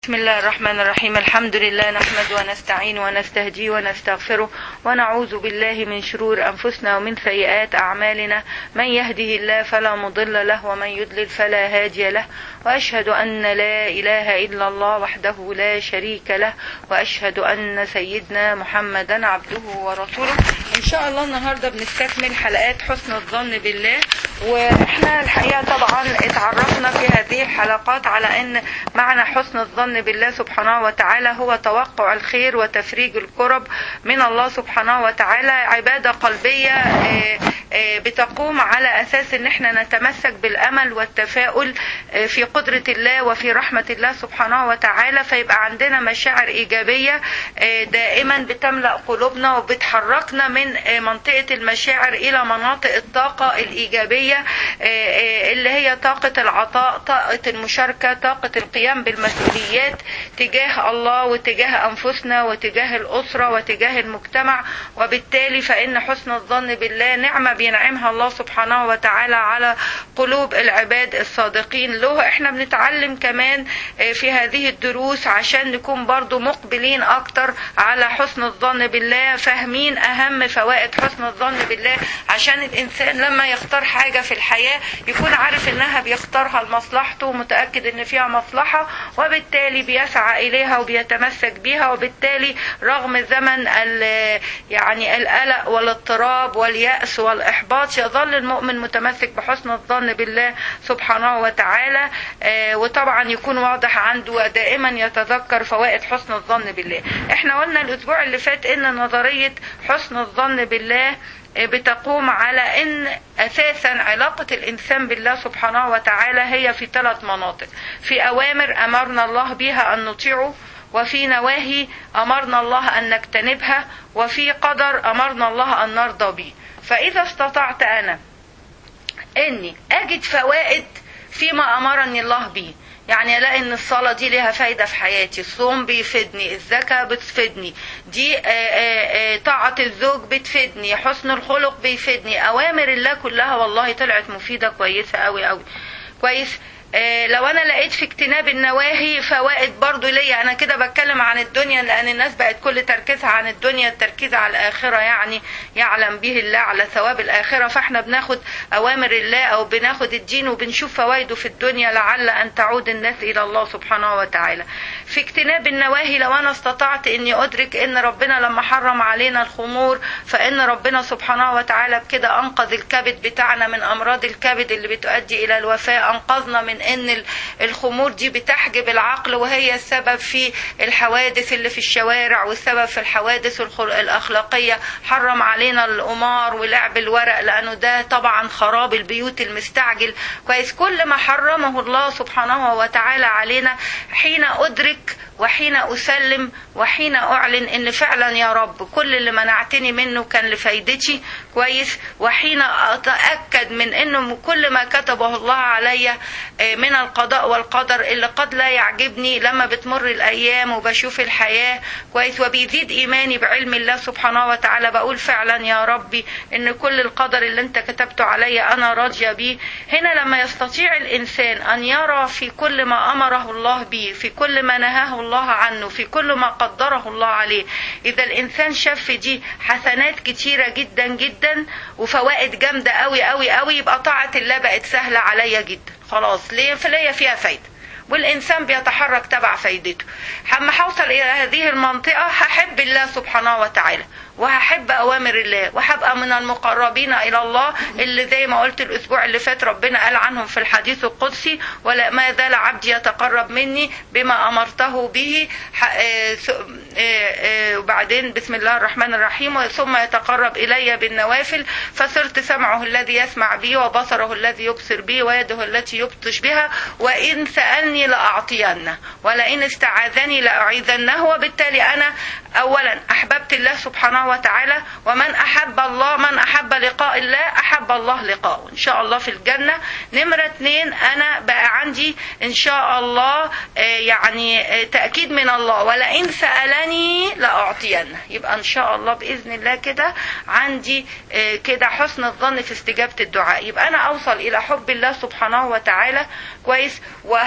بسم الله الرحمن الرحيم الحمد لله نحمد ونستعين ونستهدي ونستغفره ونعوذ بالله من شرور أنفسنا ومن سيئات أعمالنا من يهده الله فلا مضل له ومن يضلل فلا هادي له وأشهد أن لا إله إلا الله وحده لا شريك له وأشهد أن سيدنا محمدا عبده ورسوله إن شاء الله النهاردة بنستكمل حلقات حسن الظن بالله واحنا الحقيقة طبعا اتعرفنا في هذه الحلقات على ان معنى حسن الظن بالله سبحانه وتعالى هو توقع الخير وتفريج الكرب من الله سبحانه وتعالى عبادة قلبية بتقوم على اساس ان احنا نتمسك بالامل والتفاؤل في قدرة الله وفي رحمة الله سبحانه وتعالى فيبقى عندنا مشاعر ايجابية دائما بتملأ قلوبنا وبتحركنا من منطقة المشاعر الى مناطق الطاقة الايجابية اللي هي طاقة العطاء طاقة المشاركة طاقة القيام بالمسؤوليات تجاه الله وتجاه أنفسنا وتجاه الأسرة وتجاه المجتمع وبالتالي فإن حسن الظن بالله نعمة بينعمها الله سبحانه وتعالى على قلوب العباد الصادقين له احنا بنتعلم كمان في هذه الدروس عشان نكون برضو مقبلين أكتر على حسن الظن بالله فاهمين أهم فوائد حسن الظن بالله عشان الإنسان لما يختار حاجة في الحياة يكون عارف انها بيختارها لمصلحته ومتأكد ان فيها مصلحة وبالتالي بيسعى اليها وبيتمسك بيها وبالتالي رغم زمن يعني القلق والاضطراب واليأس والإحباط يظل المؤمن متمسك بحسن الظن بالله سبحانه وتعالى وطبعا يكون واضح عنده ودائما يتذكر فوائد حسن الظن بالله احنا قلنا الاسبوع اللي فات ان نظرية حسن الظن بالله بتقوم على ان اساسا علاقة الانسان بالله سبحانه وتعالى هي في ثلاث مناطق في اوامر امرنا الله بها ان نطيعه وفي نواهي امرنا الله ان نجتنبها وفي قدر امرنا الله ان نرضى به فاذا استطعت انا اني اجد فوائد فيما امرني الله به يعني الاقي ان الصلاة دي ليها فايدة في حياتي الصوم بيفيدني الزكاة بتفيدني دي آآ آآ طاعة الزوج بتفيدني حسن الخلق بيفيدني اوامر الله كلها والله طلعت مفيدة كويسة قوي قوي كويس آه لو انا لقيت في اجتناب النواهي فوائد برضو ليا انا كده بتكلم عن الدنيا لان الناس بقت كل تركيزها عن الدنيا التركيز على الاخره يعني يعلم به الله على ثواب الاخره فاحنا بناخد اوامر الله او بناخد الدين وبنشوف فوائده في الدنيا لعل ان تعود الناس الى الله سبحانه وتعالى في اجتناب النواهي لو انا استطعت اني ادرك ان ربنا لما حرم علينا الخمور فان ربنا سبحانه وتعالى بكده انقذ الكبد بتاعنا من امراض الكبد اللي بتؤدي الى الوفاه انقذنا من ان الخمور دي بتحجب العقل وهي السبب في الحوادث اللي في الشوارع والسبب في الحوادث الاخلاقيه حرم علينا القمار ولعب الورق لانه ده طبعا خراب البيوت المستعجل كويس كل ما حرمه الله سبحانه وتعالى علينا حين ادرك وحين أسلم وحين أعلن إن فعلا يا رب كل اللي منعتني منه كان لفايدتي كويس وحين أتأكد من إنه كل ما كتبه الله علي من القضاء والقدر اللي قد لا يعجبني لما بتمر الأيام وبشوف الحياة كويس وبيزيد إيماني بعلم الله سبحانه وتعالى بقول فعلا يا ربي إن كل القدر اللي أنت كتبته علي أنا راضية بيه هنا لما يستطيع الإنسان أن يرى في كل ما أمره الله به في كل ما نهاه الله الله عنه في كل ما قدره الله عليه إذا الإنسان شاف في دي حسنات كتيرة جدا جدا وفوائد جامدة قوي قوي قوي يبقى طاعة الله بقت سهلة عليا جدا خلاص ليه فليا فيها فايدة والإنسان بيتحرك تبع فايدته حما هوصل إلى هذه المنطقة هحب الله سبحانه وتعالى وهحب أوامر الله وهبقى من المقربين إلى الله اللي زي ما قلت الأسبوع اللي فات ربنا قال عنهم في الحديث القدسي ولا ما زال عبدي يتقرب مني بما أمرته به وبعدين بسم الله الرحمن الرحيم ثم يتقرب إلي بالنوافل فصرت سمعه الذي يسمع به وبصره الذي يبصر به ويده التي يبطش بها وإن سألني لأعطينه ولئن استعاذني لأعيذنه وبالتالي أنا أولا أحببت الله سبحانه وتعالى ومن أحب الله من أحب لقاء الله أحب الله لقاءه إن شاء الله في الجنة نمرة اتنين أنا بقى عندي إن شاء الله يعني تأكيد من الله ولئن سألني لأعطينه يبقى إن شاء الله بإذن الله كده عندي كده حسن الظن في استجابة الدعاء يبقى أنا أوصل إلى حب الله سبحانه وتعالى كويس وهذا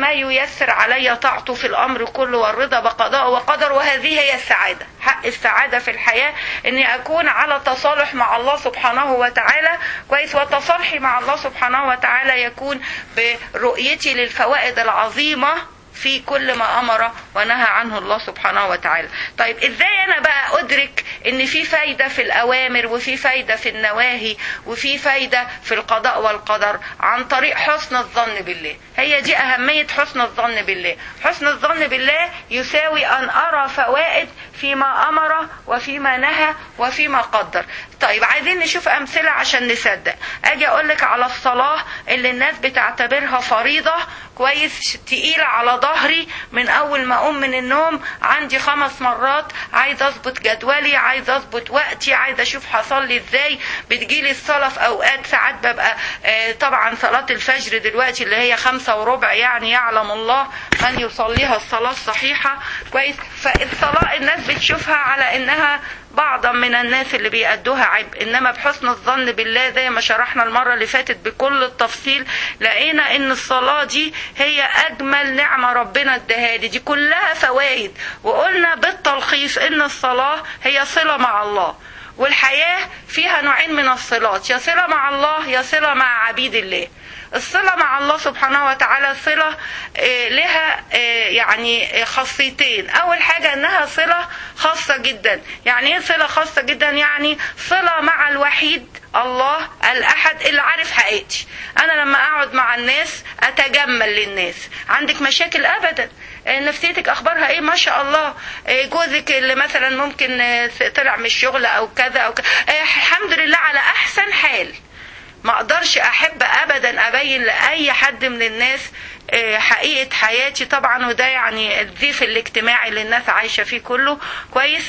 ما ييسر علي طاعته في الامر كله والرضا بقضاء وقدر وهذه هي السعاده حق السعاده في الحياه اني اكون على تصالح مع الله سبحانه وتعالى كويس وتصالحي مع الله سبحانه وتعالى يكون برؤيتي للفوائد العظيمه في كل ما امر ونهى عنه الله سبحانه وتعالى طيب ازاي انا بقى ادرك ان في فايده في الاوامر وفي فايده في النواهي وفي فايده في القضاء والقدر عن طريق حسن الظن بالله هي دي اهميه حسن الظن بالله حسن الظن بالله يساوي ان ارى فوائد فيما امر وفيما نهى وفيما قدر طيب عايزين نشوف امثله عشان نصدق اجي اقول لك على الصلاه اللي الناس بتعتبرها فريضه كويس تقيله على ظهري من اول ما اقوم من النوم عندي خمس مرات عايز اظبط جدولي عايز اظبط وقتي عايز اشوف هصلي ازاي بتجيلي الصلاه في اوقات ساعات ببقى آه طبعا صلاه الفجر دلوقتي اللي هي خمسة وربع يعني يعلم الله من يصليها الصلاه الصحيحه كويس فالصلاه الناس بتشوفها على انها بعضا من الناس اللي بيأدوها عبء انما بحسن الظن بالله زي ما شرحنا المرة اللي فاتت بكل التفصيل لقينا ان الصلاة دي هي اجمل نعمة ربنا اداها لي دي كلها فوائد وقلنا بالتلخيص ان الصلاة هي صلة مع الله والحياة فيها نوعين من الصلات يا صلة مع الله يا صلة مع عبيد الله الصلة مع الله سبحانه وتعالى صلة لها يعني خاصيتين أول حاجة أنها صلة خاصة جدا يعني إيه صلة خاصة جدا يعني صلة مع الوحيد الله الأحد اللي عارف حقيقتي أنا لما أقعد مع الناس أتجمل للناس عندك مشاكل أبدا نفسيتك اخبارها ايه ما شاء الله جوزك اللي مثلا ممكن طلع من الشغل او كذا او كذا الحمد لله على احسن حال ما اقدرش احب ابدا ابين لاي حد من الناس حقيقة حياتي طبعا وده يعني الضيف الاجتماعي اللي الناس عايشة فيه كله كويس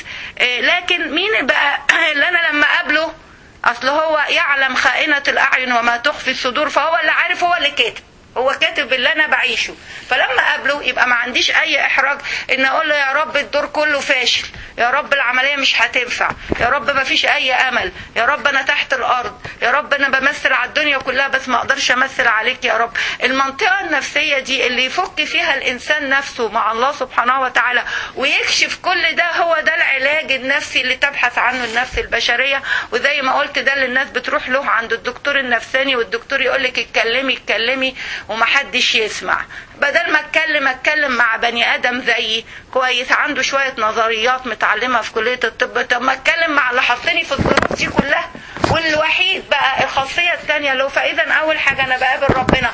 لكن مين بقى اللي انا لما اقابله اصل هو يعلم خائنة الاعين وما تخفي الصدور فهو اللي عارف هو اللي كاتب هو كاتب اللي انا بعيشه فلما اقابله يبقى ما عنديش اي احراج ان اقول له يا رب الدور كله فاشل يا رب العمليه مش هتنفع يا رب ما فيش اي امل يا رب انا تحت الارض يا رب انا بمثل على الدنيا كلها بس ما اقدرش امثل عليك يا رب المنطقه النفسيه دي اللي يفك فيها الانسان نفسه مع الله سبحانه وتعالى ويكشف كل ده هو ده العلاج النفسي اللي تبحث عنه النفس البشريه وزي ما قلت ده اللي الناس بتروح له عند الدكتور النفساني والدكتور يقول لك اتكلمي اتكلمي ومحدش يسمع بدل ما اتكلم اتكلم مع بني ادم زيي كويس عنده شويه نظريات متعلمه في كليه الطب طب ما اتكلم مع اللي حاطني في الظروف دي كلها والوحيد بقى الخاصيه الثانيه له فاذا اول حاجه انا بقابل ربنا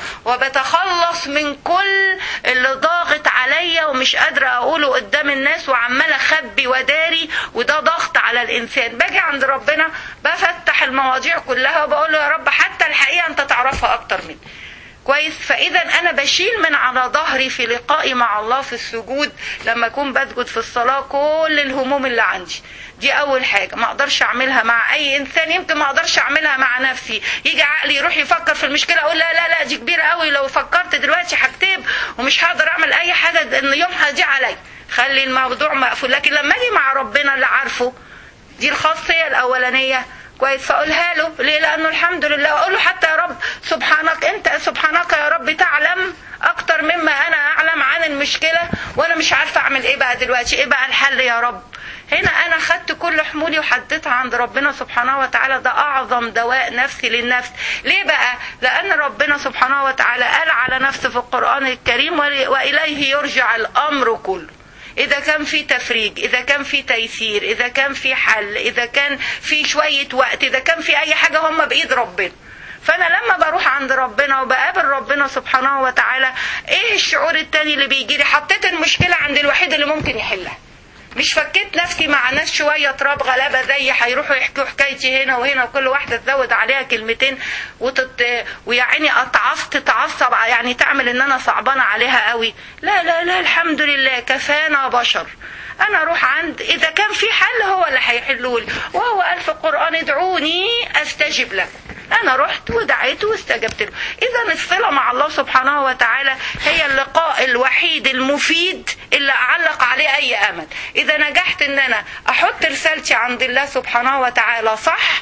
وبتخلص من كل اللي ضاغط عليا ومش قادره اقوله قدام الناس وعماله اخبي وداري وده ضغط على الانسان باجي عند ربنا بفتح المواضيع كلها وبقول له يا رب حتى الحقيقه انت تعرفها اكتر مني كويس فاذا انا بشيل من على ظهري في لقائي مع الله في السجود لما اكون بسجد في الصلاه كل الهموم اللي عندي دي اول حاجه ما اقدرش اعملها مع اي انسان يمكن ما اقدرش اعملها مع نفسي يجي عقلي يروح يفكر في المشكله اقول لا لا لا دي كبيره قوي لو فكرت دلوقتي هكتب ومش هقدر اعمل اي حاجه ان يومها دي عليا خلي الموضوع مقفول لكن لما اجي مع ربنا اللي عارفه دي الخاصيه الاولانيه كويس فاقولها له ليه لانه الحمد لله اقول له حتى يا رب سبحانك انت سبحانك يا رب تعلم اكتر مما انا اعلم عن المشكله وانا مش عارفه اعمل ايه بقى دلوقتي ايه بقى الحل يا رب هنا انا خدت كل حمولي وحددتها عند ربنا سبحانه وتعالى ده اعظم دواء نفسي للنفس ليه بقى لان ربنا سبحانه وتعالى قال على نفسه في القران الكريم واليه يرجع الامر كله إذا كان في تفريج إذا كان في تيسير إذا كان في حل إذا كان في شوية وقت إذا كان في أي حاجة هم بإيد ربنا فأنا لما بروح عند ربنا وبقابل ربنا سبحانه وتعالى إيه الشعور التاني اللي بيجي لي حطيت المشكلة عند الوحيد اللي ممكن يحلها مش فكيت نفسي مع ناس شويه تراب غلابه زي هيروحوا يحكوا حكايتي هنا وهنا وكل واحده تزود عليها كلمتين وتت... ويعني اتعصت تتعصب يعني تعمل ان انا صعبانه عليها قوي لا لا لا الحمد لله كفانا بشر انا اروح عند اذا كان في حل هو اللي هيحله لي وهو قال في القران ادعوني استجب لكم انا رحت ودعيت واستجبت له اذا الصله مع الله سبحانه وتعالى هي اللقاء الوحيد المفيد اللي اعلق عليه اي امل اذا نجحت ان انا احط رسالتي عند الله سبحانه وتعالى صح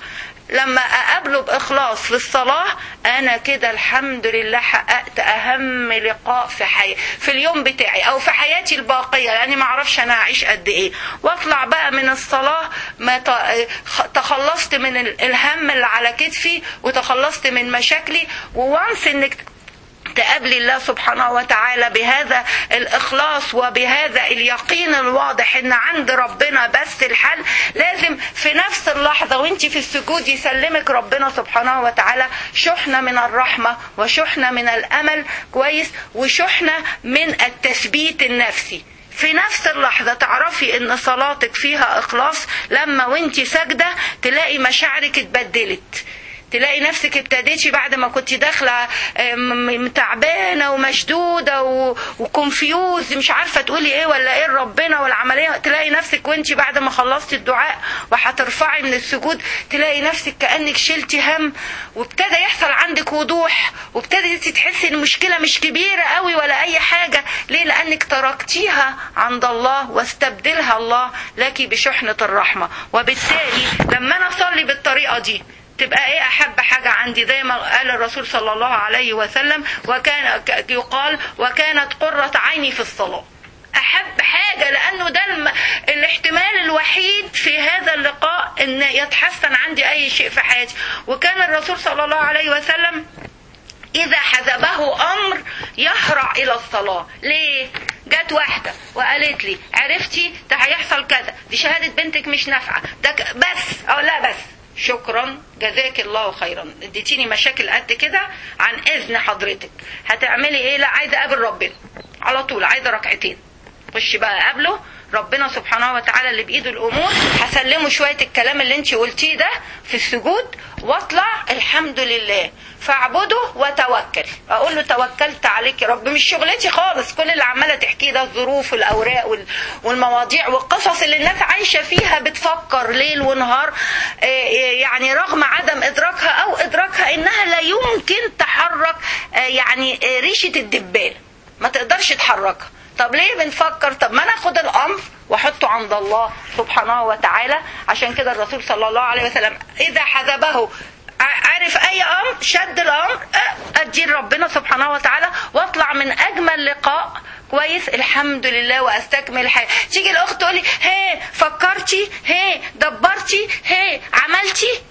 لما اقابله باخلاص في الصلاه انا كده الحمد لله حققت اهم لقاء في حي... في اليوم بتاعي او في حياتي الباقيه لاني ما اعرفش انا هعيش قد ايه واطلع بقى من الصلاه ما ت... تخلصت من الهم اللي على كتفي وتخلصت من مشاكلي ووانس انك تقابلي الله سبحانه وتعالى بهذا الإخلاص وبهذا اليقين الواضح إن عند ربنا بس الحل لازم في نفس اللحظة وانت في السجود يسلمك ربنا سبحانه وتعالى شحنة من الرحمة وشحنة من الأمل كويس وشحنة من التثبيت النفسي في نفس اللحظة تعرفي ان صلاتك فيها اخلاص لما وانت ساجدة تلاقي مشاعرك اتبدلت تلاقي نفسك ابتديتي بعد ما كنت داخله تعبانه ومشدوده وكونفيوز مش عارفه تقولي ايه ولا ايه ربنا والعمليه تلاقي نفسك وانت بعد ما خلصتي الدعاء وهترفعي من السجود تلاقي نفسك كانك شلتي هم وابتدى يحصل عندك وضوح وابتديتي تحسي ان المشكله مش كبيره قوي ولا اي حاجه ليه لانك تركتيها عند الله واستبدلها الله لك بشحنه الرحمه وبالتالي لما انا اصلي بالطريقه دي تبقى ايه احب حاجة عندي زي ما قال الرسول صلى الله عليه وسلم وكان يقال وكانت قرة عيني في الصلاة احب حاجة لانه ده الم... الاحتمال الوحيد في هذا اللقاء ان يتحسن عندي اي شيء في حياتي وكان الرسول صلى الله عليه وسلم إذا حزبه أمر يهرع إلى الصلاة ليه؟ جت واحدة وقالت لي عرفتي ده هيحصل كذا دي شهادة بنتك مش نافعة ده بس أو لا بس شكرا جزاك الله خيرا اديتيني مشاكل قد كده عن اذن حضرتك هتعملي ايه لا عايزه اقابل ربنا على طول عايزه ركعتين خش بقى قابله ربنا سبحانه وتعالى اللي بايده الامور هسلمه شويه الكلام اللي انت قلتيه ده في السجود واطلع الحمد لله فاعبده وتوكل اقول له توكلت عليك يا رب مش شغلتي خالص كل اللي عماله تحكيه ده الظروف والاوراق والمواضيع والقصص اللي الناس عايشه فيها بتفكر ليل ونهار يعني رغم عدم ادراكها او ادراكها انها لا يمكن تحرك يعني ريشه الدبان ما تقدرش تحركها طب ليه بنفكر طب ما ناخد الامر واحطه عند الله سبحانه وتعالى عشان كده الرسول صلى الله عليه وسلم اذا حذبه عارف اي امر شد الامر ادي ربنا سبحانه وتعالى واطلع من اجمل لقاء كويس الحمد لله واستكمل الحياه تيجي الاخت تقول لي هي فكرتي هي دبرتي هي عملتي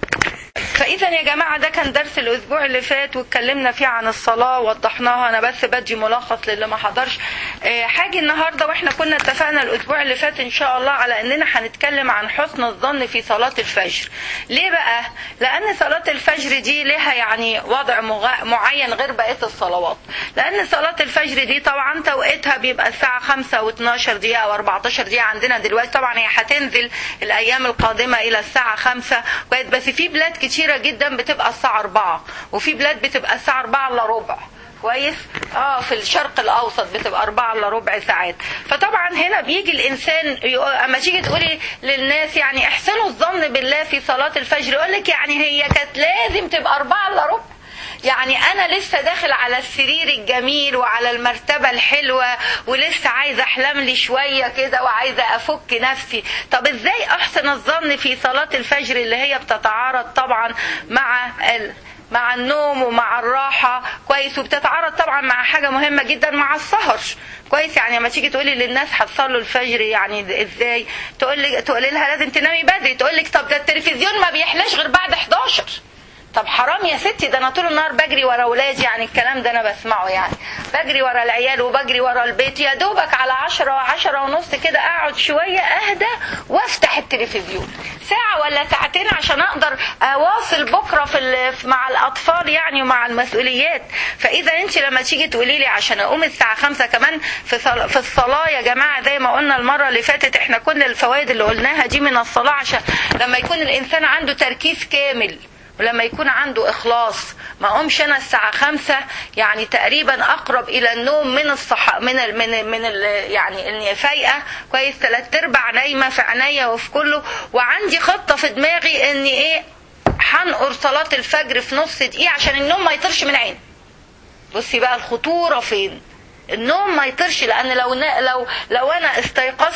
فاذا يا جماعه ده كان درس الاسبوع اللي فات واتكلمنا فيه عن الصلاه ووضحناها انا بس بدي ملخص للي ما حضرش حاجه النهارده واحنا كنا اتفقنا الاسبوع اللي فات ان شاء الله على اننا هنتكلم عن حسن الظن في صلاه الفجر ليه بقى لان صلاه الفجر دي لها يعني وضع معين غير بقيه الصلوات لان صلاه الفجر دي طبعا توقيتها بيبقى الساعه 5 و12 دقيقه او 14 دقيقه عندنا دلوقتي طبعا هي هتنزل الايام القادمه الى الساعه 5 بس في بلاد كتيره جدا بتبقى الساعه 4 وفي بلاد بتبقى الساعه 4 الا ربع كويس اه في الشرق الاوسط بتبقى أربعة الا ربع ساعات فطبعا هنا بيجي الانسان اما تيجي تقولي للناس يعني احسنوا الظن بالله في صلاه الفجر يقول لك يعني هي كانت لازم تبقى أربعة الا ربع يعني انا لسه داخل على السرير الجميل وعلى المرتبه الحلوه ولسه عايزه احلم لي شويه كده وعايزه افك نفسي طب ازاي احسن الظن في صلاه الفجر اللي هي بتتعارض طبعا مع ال... مع النوم ومع الراحة كويس وبتتعارض طبعا مع حاجة مهمة جدا مع السهر كويس يعني لما تيجي تقولي للناس هتصلوا الفجر يعني ازاي تقول لي تقولي لها لازم تنامي بدري تقول لك طب ده التلفزيون ما بيحلاش غير بعد 11 طب حرام يا ستي ده انا طول النهار بجري ورا ولادي يعني الكلام ده انا بسمعه يعني بجري ورا العيال وبجري ورا البيت يا دوبك على عشرة وعشرة ونص كده اقعد شوية اهدى وافتح التلفزيون ساعة ولا ساعتين عشان اقدر اواصل بكرة في مع الاطفال يعني ومع المسؤوليات فاذا انت لما تيجي تقولي لي عشان اقوم الساعة خمسة كمان في, صل... في الصلاة يا جماعة زي ما قلنا المرة اللي فاتت احنا كل الفوائد اللي قلناها دي من الصلاة عشان لما يكون الانسان عنده تركيز كامل ولما يكون عنده إخلاص ما أقومش أنا الساعة خمسة يعني تقريبا أقرب إلى النوم من الصح من ال من ال من ال يعني إني فايقة كويس ثلاث أرباع نايمة في عينيا وفي كله وعندي خطة في دماغي إني إيه هنقر صلاة الفجر في نص دقيقة عشان النوم ما يطرش من عيني بصي بقى الخطورة فين النوم ما يطرش لان لو لو لو انا استيقظت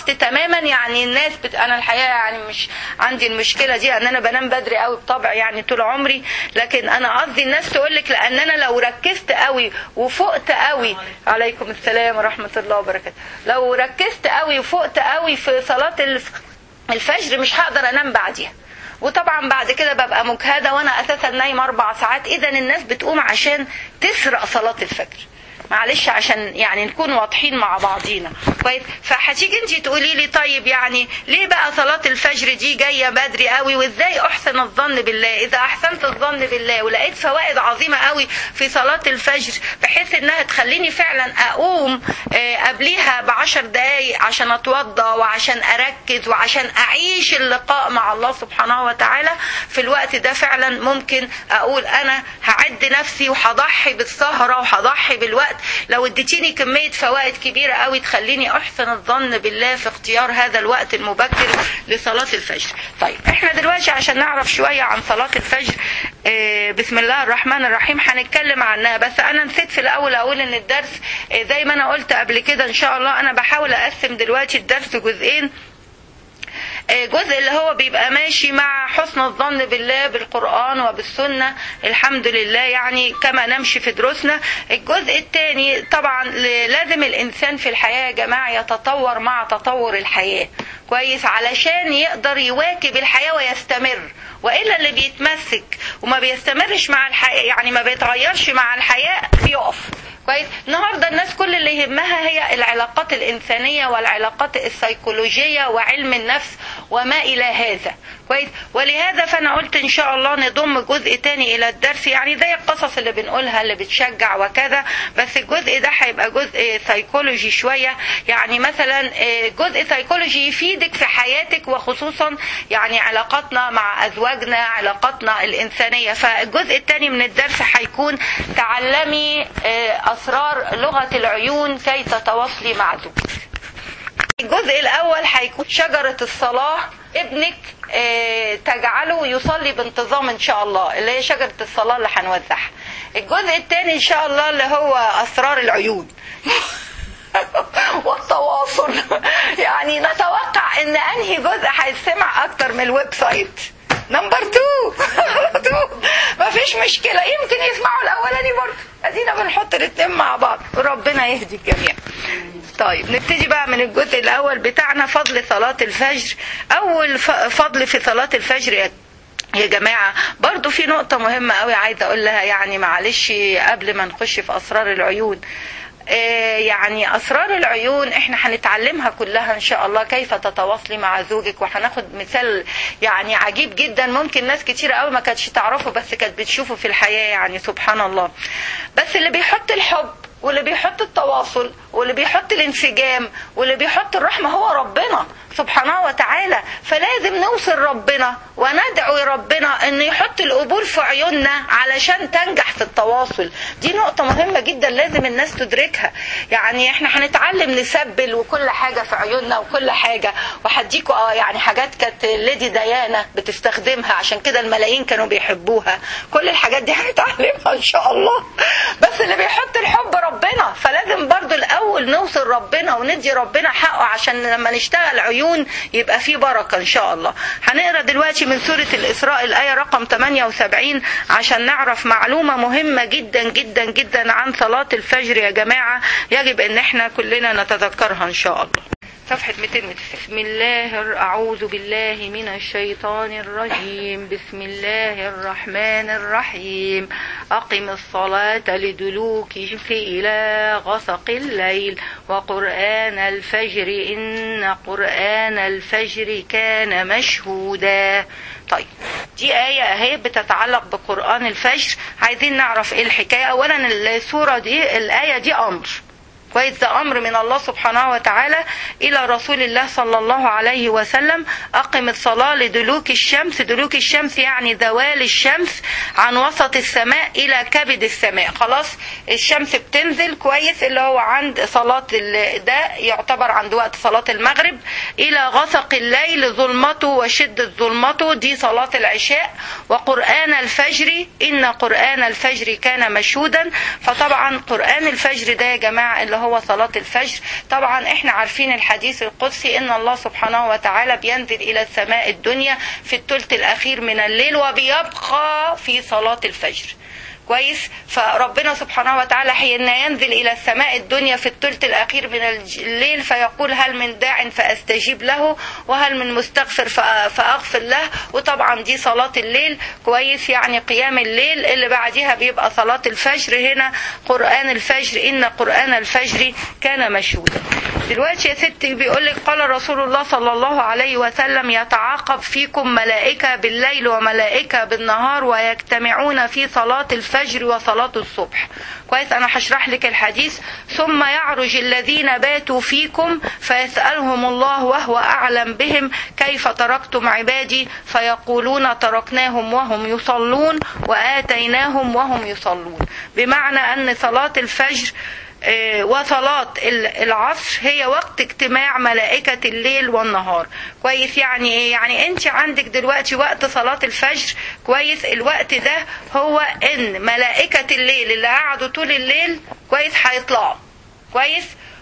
انصرفت تماما يعني الناس بت... انا الحقيقه يعني مش عندي المشكله دي ان انا بنام بدري قوي بطبع يعني طول عمري لكن انا قصدي الناس تقول لك لان انا لو ركزت قوي وفقت قوي عليكم السلام ورحمه الله وبركاته لو ركزت قوي وفقت قوي في صلاه الف- الفجر مش هقدر انام بعديها وطبعا بعد كده ببقى مجهده وانا اساسا نايمه اربع ساعات اذا الناس بتقوم عشان تسرق صلاه الفجر معلش عشان يعني نكون واضحين مع بعضينا كويس فهتيجي انت تقولي لي طيب يعني ليه بقى صلاه الفجر دي جايه بدري قوي وازاي احسن الظن بالله اذا احسنت الظن بالله ولقيت فوائد عظيمه قوي في صلاه الفجر بحيث انها تخليني فعلا اقوم آه، قبليها بعشر دقايق عشان اتوضى وعشان اركز وعشان اعيش اللقاء مع الله سبحانه وتعالى في الوقت ده فعلا ممكن اقول انا هعد نفسي وهضحي بالسهره وهضحي بالوقت لو اديتيني كميه فوائد كبيره قوي تخليني احسن الظن بالله في اختيار هذا الوقت المبكر لصلاه الفجر. طيب احنا دلوقتي عشان نعرف شويه عن صلاه الفجر آه، بسم الله الرحمن الرحيم هنتكلم عنها بس انا نسيت في الاول اقول ان الدرس آه، زي ما انا قلت قبل كده ان شاء الله انا بحاول اقسم دلوقتي الدرس جزئين جزء اللي هو بيبقى ماشي مع حسن الظن بالله بالقرآن وبالسنة الحمد لله يعني كما نمشي في دروسنا الجزء الثاني طبعا لازم الإنسان في الحياة يا جماعة يتطور مع تطور الحياة كويس علشان يقدر يواكب الحياة ويستمر وإلا اللي بيتمسك وما بيستمرش مع الحياة يعني ما بيتغيرش مع الحياة بيقف كويس النهارده الناس كل اللي يهمها هي العلاقات الانسانيه والعلاقات السيكولوجيه وعلم النفس وما الى هذا كويس ولهذا فانا قلت ان شاء الله نضم جزء تاني الى الدرس يعني زي القصص اللي بنقولها اللي بتشجع وكذا بس الجزء ده هيبقى جزء سيكولوجي شويه يعني مثلا آه، جزء سيكولوجي يفيدك في حياتك وخصوصا يعني علاقاتنا مع ازواجنا علاقاتنا الانسانيه فالجزء الثاني من الدرس هيكون تعلمي آه، اسرار لغه العيون كي تتواصلي مع زوجك الجزء الاول هيكون شجره الصلاه ابنك آه، تجعله يصلي بانتظام ان شاء الله اللي هي شجره الصلاه اللي هنوزعها الجزء الثاني ان شاء الله اللي هو اسرار العيون والتواصل يعني نتوقع ان انهي جزء هيسمع اكتر من الويب سايت نمبر 2 مفيش مشكله يمكن يسمعوا الاولاني برضه ادينا بنحط الاثنين مع بعض وربنا يهدي الجميع طيب نبتدي بقى من الجزء الاول بتاعنا فضل صلاه الفجر اول ف- فضل في صلاه الفجر يا يا جماعة برضو في نقطة مهمة قوي عايزة أقول لها يعني معلش قبل ما نخش في أسرار العيون آه، يعني أسرار العيون احنا هنتعلمها كلها إن شاء الله كيف تتواصلي مع زوجك وهناخد مثال يعني عجيب جدا ممكن ناس كتير قوي ما كانتش تعرفه بس كانت بتشوفه في الحياة يعني سبحان الله بس اللي بيحط الحب واللي بيحط التواصل واللي بيحط الانسجام واللي بيحط الرحمة هو ربنا سبحانه وتعالى فلازم نوصل ربنا وندعو ربنا انه يحط القبول في عيوننا علشان تنجح في التواصل دي نقطة مهمة جدا لازم الناس تدركها يعني احنا هنتعلم نسبل وكل حاجة في عيوننا وكل حاجة وهديكوا اه يعني حاجات كانت ليدي ديانا بتستخدمها عشان كده الملايين كانوا بيحبوها كل الحاجات دي هنتعلمها ان شاء الله بس اللي بيحط الحب ربنا فلازم برضو الاول نوصل ربنا وندي ربنا حقه عشان لما نشتغل عيون يبقى في بركة ان شاء الله هنقرا دلوقتي من سورة الاسراء الاية رقم 78 عشان نعرف معلومة مهمة جدا جدا جدا عن صلاة الفجر يا جماعة يجب ان احنا كلنا نتذكرها ان شاء الله صفحة 200 بسم الله الر- أعوذ بالله من الشيطان الرجيم بسم الله الرحمن الرحيم أقم الصلاة لدلوك الشمس إلى غسق الليل وقرآن الفجر إن قرآن الفجر كان مشهودا طيب دي آية أهي بتتعلق بقرآن الفجر عايزين نعرف إيه الحكاية أولا السورة دي الآية دي أمر كويس ده امر من الله سبحانه وتعالى الى رسول الله صلى الله عليه وسلم اقم الصلاه لدلوك الشمس دلوك الشمس يعني زوال الشمس عن وسط السماء الى كبد السماء خلاص الشمس بتنزل كويس اللي هو عند صلاه ال- ده يعتبر عند وقت صلاه المغرب الى غسق الليل ظلمته وشده ظلمته دي صلاه العشاء وقران الفجر ان قران الفجر كان مشهودا فطبعا قران الفجر ده يا جماعه اللي هو هو صلاة الفجر طبعا احنا عارفين الحديث القدسي ان الله سبحانه وتعالى بينزل الى السماء الدنيا في الثلث الاخير من الليل وبيبقى في صلاة الفجر كويس فربنا سبحانه وتعالى حين ينزل الى السماء الدنيا في الثلث الاخير من الليل فيقول هل من داع فاستجيب له وهل من مستغفر فاغفر له وطبعا دي صلاه الليل كويس يعني قيام الليل اللي بعديها بيبقى صلاه الفجر هنا قران الفجر ان قران الفجر كان مشهودا دلوقتي يا ستي بيقول لك قال رسول الله صلى الله عليه وسلم يتعاقب فيكم ملائكه بالليل وملائكه بالنهار ويجتمعون في صلاه الفجر الفجر وصلاة الصبح كويس أنا هشرح لك الحديث ثم يعرج الذين باتوا فيكم فيسألهم الله وهو أعلم بهم كيف تركتم عبادي فيقولون تركناهم وهم يصلون وآتيناهم وهم يصلون بمعنى أن صلاة الفجر وصلاة العصر هي وقت اجتماع ملائكة الليل والنهار كويس يعني ايه يعني انت عندك دلوقتي وقت صلاة الفجر كويس الوقت ده هو ان ملائكة الليل اللي قعدوا طول الليل كويس هيطلعوا كويس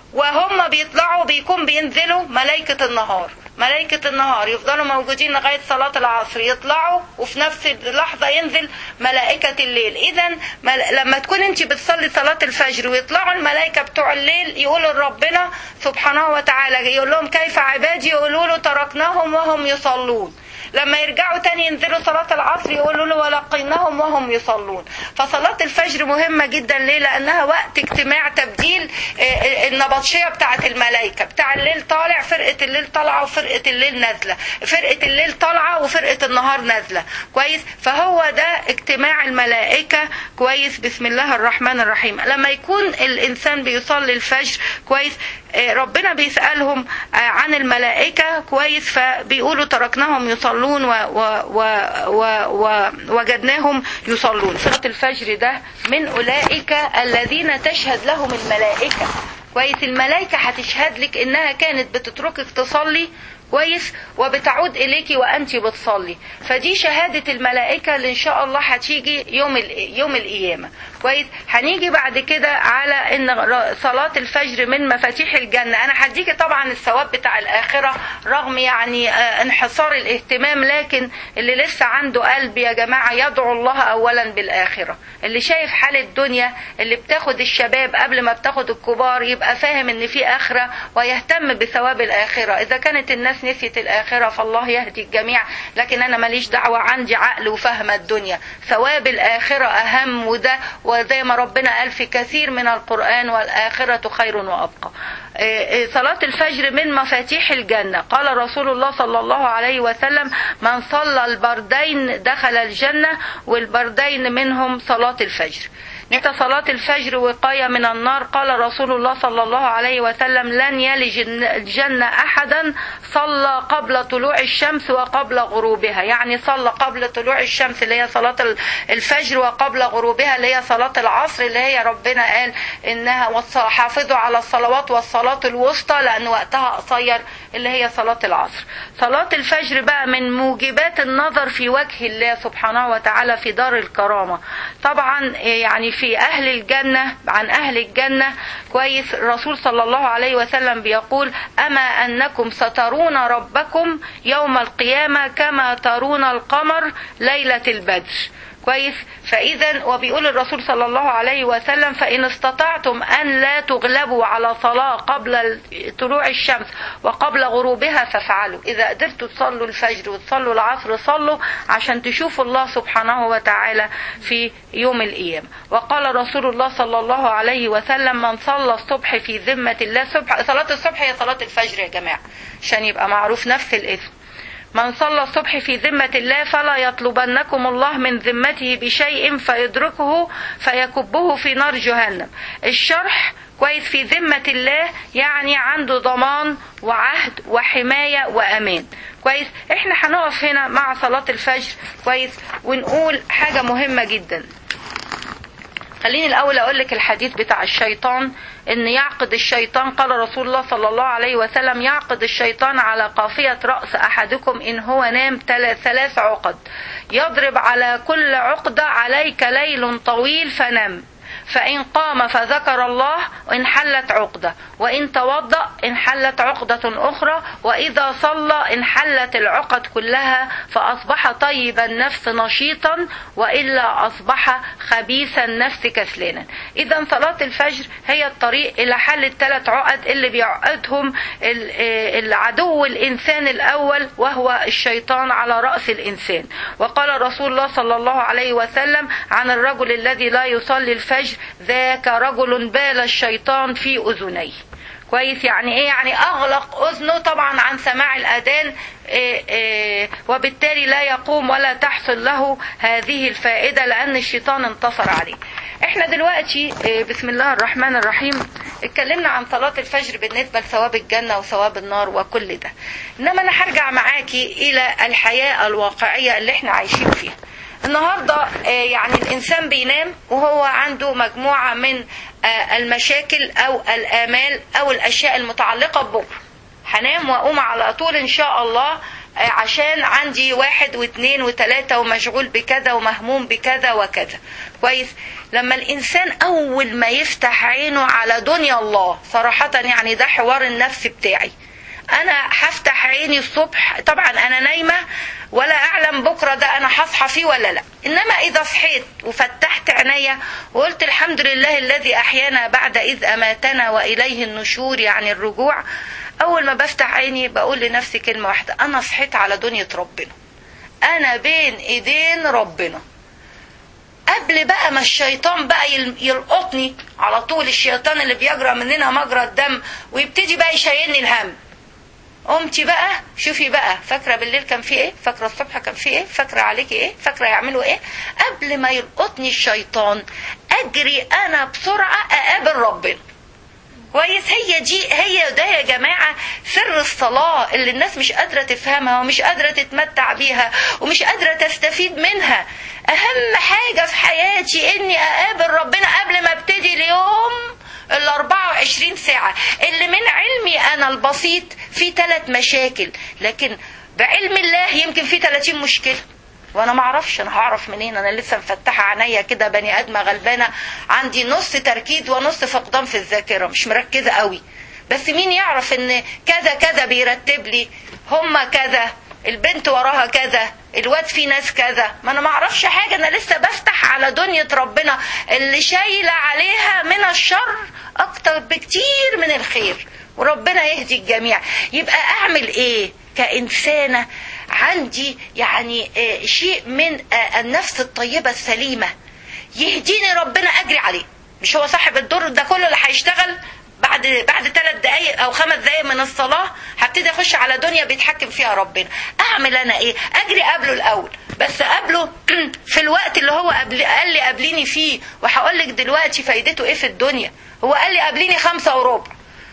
وهم بيطلعوا بيكون بينزلوا ملائكة النهار ملائكة النهار يفضلوا موجودين لغاية صلاة العصر يطلعوا وفي نفس اللحظة ينزل ملائكة الليل إذا لما تكون أنت بتصلي صلاة الفجر ويطلعوا الملائكة بتوع الليل يقولوا لربنا سبحانه وتعالى يقول لهم كيف عبادي يقولوا له تركناهم وهم يصلون لما يرجعوا تاني ينزلوا صلاة العصر يقولوا له ولقيناهم وهم يصلون فصلاة الفجر مهمة جدا ليه لأنها وقت اجتماع تبديل النبطشية بتاعة الملائكة بتاع الليل طالع فرقة الليل طالعة وفرقة الليل نازلة فرقة الليل طالعة وفرقة النهار نازلة كويس فهو ده اجتماع الملائكة كويس بسم الله الرحمن الرحيم لما يكون الإنسان بيصلي الفجر كويس ربنا بيسألهم عن الملائكة كويس فبيقولوا تركناهم يصلون و و و و و وجدناهم يصلون صلاة الفجر ده من أولئك الذين تشهد لهم الملائكة كويس الملائكة هتشهد لك إنها كانت بتتركك تصلي كويس وبتعود إليك وأنت بتصلي فدي شهادة الملائكة اللي إن شاء الله هتيجي يوم يوم القيامة كويس هنيجي بعد كده على ان صلاة الفجر من مفاتيح الجنة انا هديكي طبعا الثواب بتاع الاخرة رغم يعني انحصار الاهتمام لكن اللي لسه عنده قلب يا جماعة يدعو الله اولا بالاخرة اللي شايف حال الدنيا اللي بتاخد الشباب قبل ما بتاخد الكبار يبقى فاهم ان في اخرة ويهتم بثواب الاخرة اذا كانت الناس نسيت الاخرة فالله يهدي الجميع لكن انا ماليش دعوة عندي عقل وفهم الدنيا ثواب الاخرة اهم وده وزي ما ربنا قال في كثير من القرآن والآخرة خير وأبقى صلاة الفجر من مفاتيح الجنة قال رسول الله صلى الله عليه وسلم من صلى البردين دخل الجنة والبردين منهم صلاة الفجر نيت صلاة الفجر وقاية من النار قال رسول الله صلى الله عليه وسلم لن يلج الجنة أحدا صلى قبل طلوع الشمس وقبل غروبها يعني صلى قبل طلوع الشمس اللي هي صلاة الفجر وقبل غروبها اللي هي صلاة العصر اللي هي ربنا قال إنها حافظوا على الصلوات والصلاة الوسطى لأن وقتها قصير اللي هي صلاة العصر صلاة الفجر بقى من موجبات النظر في وجه الله سبحانه وتعالى في دار الكرامة طبعا يعني في أهل الجنة عن أهل الجنة كويس الرسول صلى الله عليه وسلم بيقول أما أنكم سترون ربكم يوم القيامة كما ترون القمر ليلة البدر كويس فاذا وبيقول الرسول صلى الله عليه وسلم فان استطعتم ان لا تغلبوا على صلاه قبل طلوع الشمس وقبل غروبها فافعلوا اذا قدرتوا تصلوا الفجر وتصلوا العصر صلوا عشان تشوفوا الله سبحانه وتعالى في يوم القيامه وقال رسول الله صلى الله عليه وسلم من صلى الصبح في ذمه الله صبح صلاه الصبح هي صلاه الفجر يا جماعه عشان يبقى معروف نفس الاسم من صلى الصبح في ذمة الله فلا يطلبنكم الله من ذمته بشيء فيدركه فيكبه في نار جهنم الشرح كويس في ذمة الله يعني عنده ضمان وعهد وحماية وأمان كويس احنا هنقف هنا مع صلاة الفجر كويس ونقول حاجة مهمة جدا خليني الأول أقول لك الحديث بتاع الشيطان إن يعقد الشيطان قال رسول الله صلى الله عليه وسلم يعقد الشيطان على قافية رأس أحدكم إن هو نام ثلاث عقد يضرب على كل عقدة عليك ليل طويل فنم فإن قام فذكر الله انحلت عقدة وإن توضأ انحلت عقدة أخرى وإذا صلى انحلت العقد كلها فأصبح طيب النفس نشيطا وإلا أصبح خبيث النفس كسلانا إذا صلاة الفجر هي الطريق إلى حل الثلاث عقد اللي بيعقدهم العدو الإنسان الأول وهو الشيطان على رأس الإنسان وقال رسول الله صلى الله عليه وسلم عن الرجل الذي لا يصلي الفجر ذاك رجل بال الشيطان في أذنيه كويس يعني ايه يعني اغلق اذنه طبعا عن سماع الاذان إيه إيه وبالتالي لا يقوم ولا تحصل له هذه الفائده لان الشيطان انتصر عليه احنا دلوقتي إيه بسم الله الرحمن الرحيم اتكلمنا عن صلاة الفجر بالنسبة لثواب الجنة وثواب النار وكل ده انما انا هرجع معاكي الى الحياة الواقعية اللي احنا عايشين فيها النهاردة يعني الإنسان بينام وهو عنده مجموعة من المشاكل أو الآمال أو الأشياء المتعلقة ببكرة هنام وأقوم على طول إن شاء الله عشان عندي واحد واثنين وثلاثة ومشغول بكذا ومهموم بكذا وكذا كويس لما الإنسان أول ما يفتح عينه على دنيا الله صراحة يعني ده حوار النفس بتاعي انا هفتح عيني الصبح طبعا انا نايمه ولا اعلم بكره ده انا هصحى فيه ولا لا انما اذا صحيت وفتحت عينيا وقلت الحمد لله الذي احيانا بعد اذ اماتنا واليه النشور يعني الرجوع اول ما بفتح عيني بقول لنفسي كلمه واحده انا صحيت على دنيا ربنا انا بين ايدين ربنا قبل بقى ما الشيطان بقى يلقطني على طول الشيطان اللي بيجرى مننا مجرى الدم ويبتدي بقى يشيلني الهم قمتي بقى شوفي بقى فاكره بالليل كان في ايه فاكره الصبح كان في ايه فاكره عليكي ايه فاكره يعملوا ايه قبل ما يلقطني الشيطان اجري انا بسرعه اقابل ربنا كويس هي دي هي ده يا جماعه سر الصلاه اللي الناس مش قادره تفهمها ومش قادره تتمتع بيها ومش قادره تستفيد منها اهم حاجه في حياتي اني اقابل ربنا قبل ما ابتدي اليوم ال 24 ساعة اللي من علمي أنا البسيط في ثلاث مشاكل لكن بعلم الله يمكن في 30 مشكلة وانا ما اعرفش انا هعرف منين انا لسه مفتحه عينيا كده بني ادمه غلبانه عندي نص تركيز ونص فقدان في الذاكره مش مركزه قوي بس مين يعرف ان كذا كذا بيرتب لي هما كذا البنت وراها كذا الواد في ناس كذا ما انا ما اعرفش حاجه انا لسه بفتح على دنيا ربنا اللي شايله عليها من الشر اكتر بكتير من الخير وربنا يهدي الجميع يبقى اعمل ايه كانسانه عندي يعني شيء من النفس الطيبه السليمه يهديني ربنا اجري عليه مش هو صاحب الدور ده كله اللي هيشتغل بعد بعد ثلاث دقايق او خمس دقايق من الصلاه هبتدي اخش على دنيا بيتحكم فيها ربنا اعمل انا ايه اجري قبله الاول بس قبله في الوقت اللي هو قبل قال لي قابليني فيه وهقول لك دلوقتي فايدته ايه في الدنيا هو قال لي قابليني خمسة وربع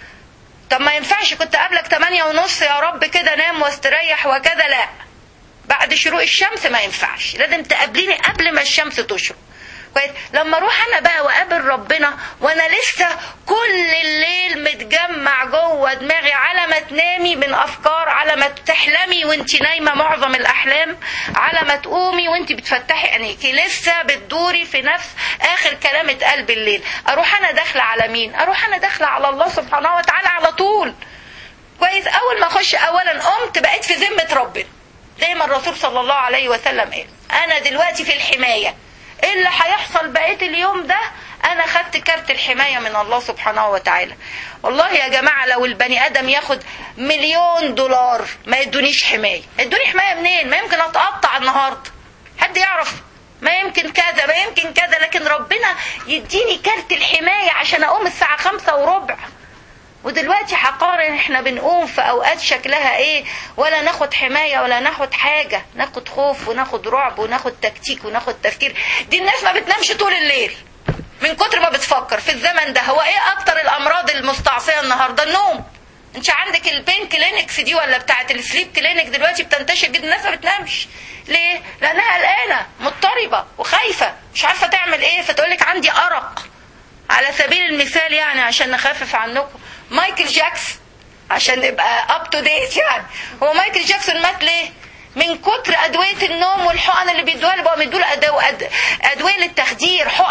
طب ما ينفعش كنت قابلك تمانية ونص يا رب كده نام واستريح وكذا لا بعد شروق الشمس ما ينفعش لازم تقابليني قبل ما الشمس تشرق كويس لما اروح انا بقى واقابل ربنا وانا لسه كل الليل متجمع جوه دماغي على ما تنامي من افكار على ما تحلمي وانت نايمه معظم الاحلام على ما تقومي وانت بتفتحي عينيكي لسه بتدوري في نفس اخر كلام اتقال بالليل اروح انا داخله على مين اروح انا داخله على الله سبحانه وتعالى على طول كويس اول ما اخش اولا قمت بقيت في ذمه ربنا زي ما الرسول صلى الله عليه وسلم قال انا دلوقتي في الحمايه ايه اللي هيحصل بقيه اليوم ده انا خدت كارت الحمايه من الله سبحانه وتعالى والله يا جماعه لو البني ادم ياخد مليون دولار ما يدونيش حمايه يدوني حمايه منين ما يمكن اتقطع النهارده حد يعرف ما يمكن كذا ما يمكن كذا لكن ربنا يديني كارت الحمايه عشان اقوم الساعه خمسة وربع ودلوقتي هقارن احنا بنقوم في اوقات شكلها ايه ولا ناخد حمايه ولا ناخد حاجه ناخد خوف وناخد رعب وناخد تكتيك وناخد تفكير دي الناس ما بتنامش طول الليل من كتر ما بتفكر في الزمن ده هو ايه اكتر الامراض المستعصيه النهارده النوم انت عندك البين كلينكس دي ولا بتاعه السليب كلينك دلوقتي بتنتشر جدا الناس ما بتنامش ليه لانها قلقانه مضطربه وخايفه مش عارفه تعمل ايه فتقول لك عندي ارق على سبيل المثال يعني عشان نخفف عنكم مايكل جاكسون عشان نبقى اب تو ديت يعني هو مايكل جاكسون مات ليه؟ من كتر ادويه النوم والحقن اللي بيدوها له بقوا بيدوا له ادويه للتخدير حقن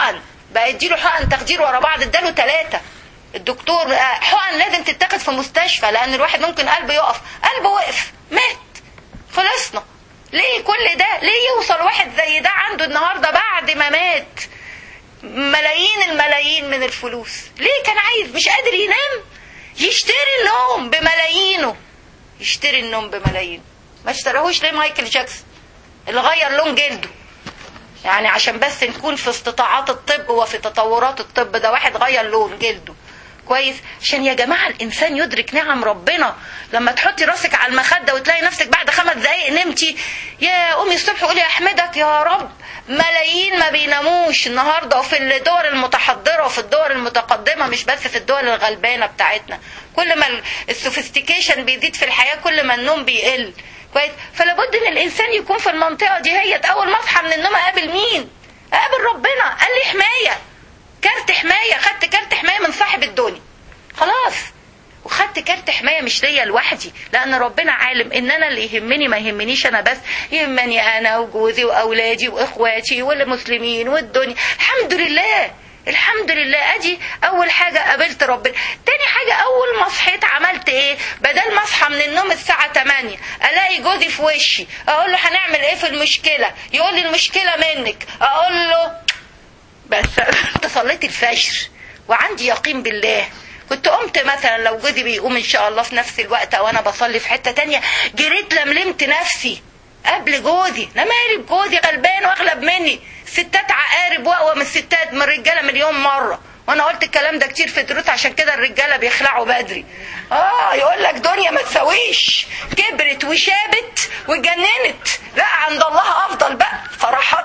بقى يديله حقن تخدير ورا بعض اداله ثلاثه الدكتور حقن لازم تتاخد في مستشفى لان الواحد ممكن قلبه يقف قلبه وقف مات خلصنا ليه كل ده ليه يوصل واحد زي ده عنده النهارده بعد ما مات ملايين الملايين من الفلوس ليه كان عايز مش قادر ينام يشتري النوم بملايينه يشتري النوم بملايينه ما اشتراهوش ليه مايكل جاكسون اللي غير لون جلده يعني عشان بس نكون في استطاعات الطب وفي تطورات الطب ده واحد غير لون جلده كويس عشان يا جماعة الإنسان يدرك نعم ربنا لما تحطي راسك على المخدة وتلاقي نفسك بعد خمس دقايق نمتي يا قومي الصبح قولي أحمدك يا رب ملايين ما بيناموش النهارده وفي الدول المتحضره وفي الدول المتقدمه مش بس في الدول الغلبانه بتاعتنا كل ما السوفيستيكيشن بيزيد في الحياه كل ما النوم بيقل كويس فلابد ان الانسان يكون في المنطقه دي هي اول ما اصحى من النوم اقابل مين اقابل ربنا قال لي حمايه كارت حمايه خدت كارت حمايه من صاحب الدنيا خلاص وخدت كارت حمايه مش ليا لوحدي لان ربنا عالم ان انا اللي يهمني ما يهمنيش انا بس يهمني انا وجوزي واولادي واخواتي والمسلمين والدنيا الحمد لله الحمد لله ادي اول حاجة قابلت ربنا تاني حاجة اول ما صحيت عملت ايه بدل ما اصحى من النوم الساعة 8 الاقي جوزي في وشي اقول له هنعمل ايه في المشكلة يقول لي المشكلة منك اقول له بس انت صليت الفجر وعندي يقين بالله كنت قمت مثلا لو جوزي بيقوم ان شاء الله في نفس الوقت او انا بصلي في حته تانية جريت لملمت نفسي قبل جوزي انا مالي بجوزي غلبان واغلب مني ستات عقارب واقوى من الستات من الرجاله مليون مره وانا قلت الكلام ده كتير في دروس عشان كده الرجاله بيخلعوا بدري اه يقول لك دنيا ما تساويش كبرت وشابت واتجننت لا عند الله افضل بقى صراحه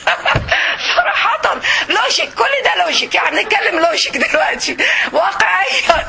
صراحه لوجيك كل ده لوجيك يعني نتكلم لوجيك دلوقتي واقعيا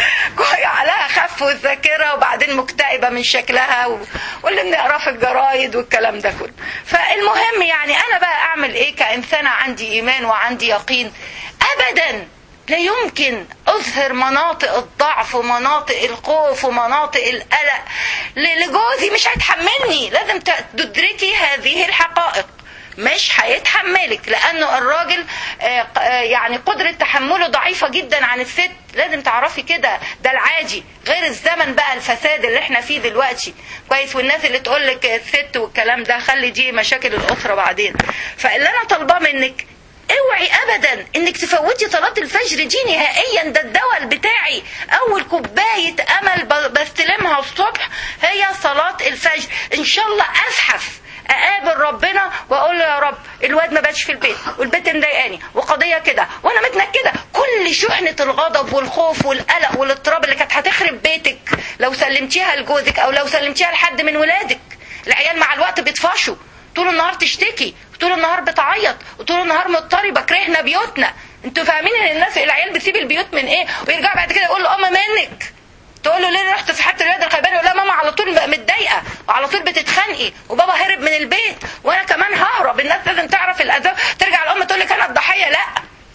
عليها خف الذاكرة وبعدين مكتئبة من شكلها و... واللي بنقراه في الجرايد والكلام ده كله فالمهم يعني أنا بقى أعمل إيه كإنسانة عندي إيمان وعندي يقين أبدا لا يمكن أظهر مناطق الضعف ومناطق الخوف ومناطق القلق لجوزي مش هيتحملني لازم تدركي هذه الحقائق مش هيتحملك لانه الراجل يعني قدرة تحمله ضعيفة جدا عن الست لازم تعرفي كده ده العادي غير الزمن بقى الفساد اللي احنا فيه دلوقتي كويس والناس اللي تقول لك الست والكلام ده خلي دي مشاكل الاسرة بعدين فاللي انا طالباه منك اوعي ابدا انك تفوتي صلاة الفجر دي نهائيا ده الدواء بتاعي اول كوباية امل بستلمها الصبح هي صلاة الفجر ان شاء الله ازحف اقابل ربنا واقول له يا رب الواد ما باتش في البيت والبيت مضايقاني وقضيه كده وانا متنكده كل شحنه الغضب والخوف والقلق والاضطراب اللي كانت هتخرب بيتك لو سلمتيها لجوزك او لو سلمتيها لحد من ولادك العيال مع الوقت بيطفشوا طول النهار تشتكي طول النهار بتعيط وطول النهار مضطربه كرهنا بيوتنا انتوا فاهمين ان الناس العيال بتسيب البيوت من ايه ويرجعوا بعد كده يقولوا ام منك تقول له ليه رحت صحبت الولاد الغلبان يقول لها ماما على طول متضايقه وعلى طول بتتخانقي وبابا هرب من البيت وانا كمان ههرب الناس لازم تعرف الاذى ترجع الام تقول لك انا الضحيه لا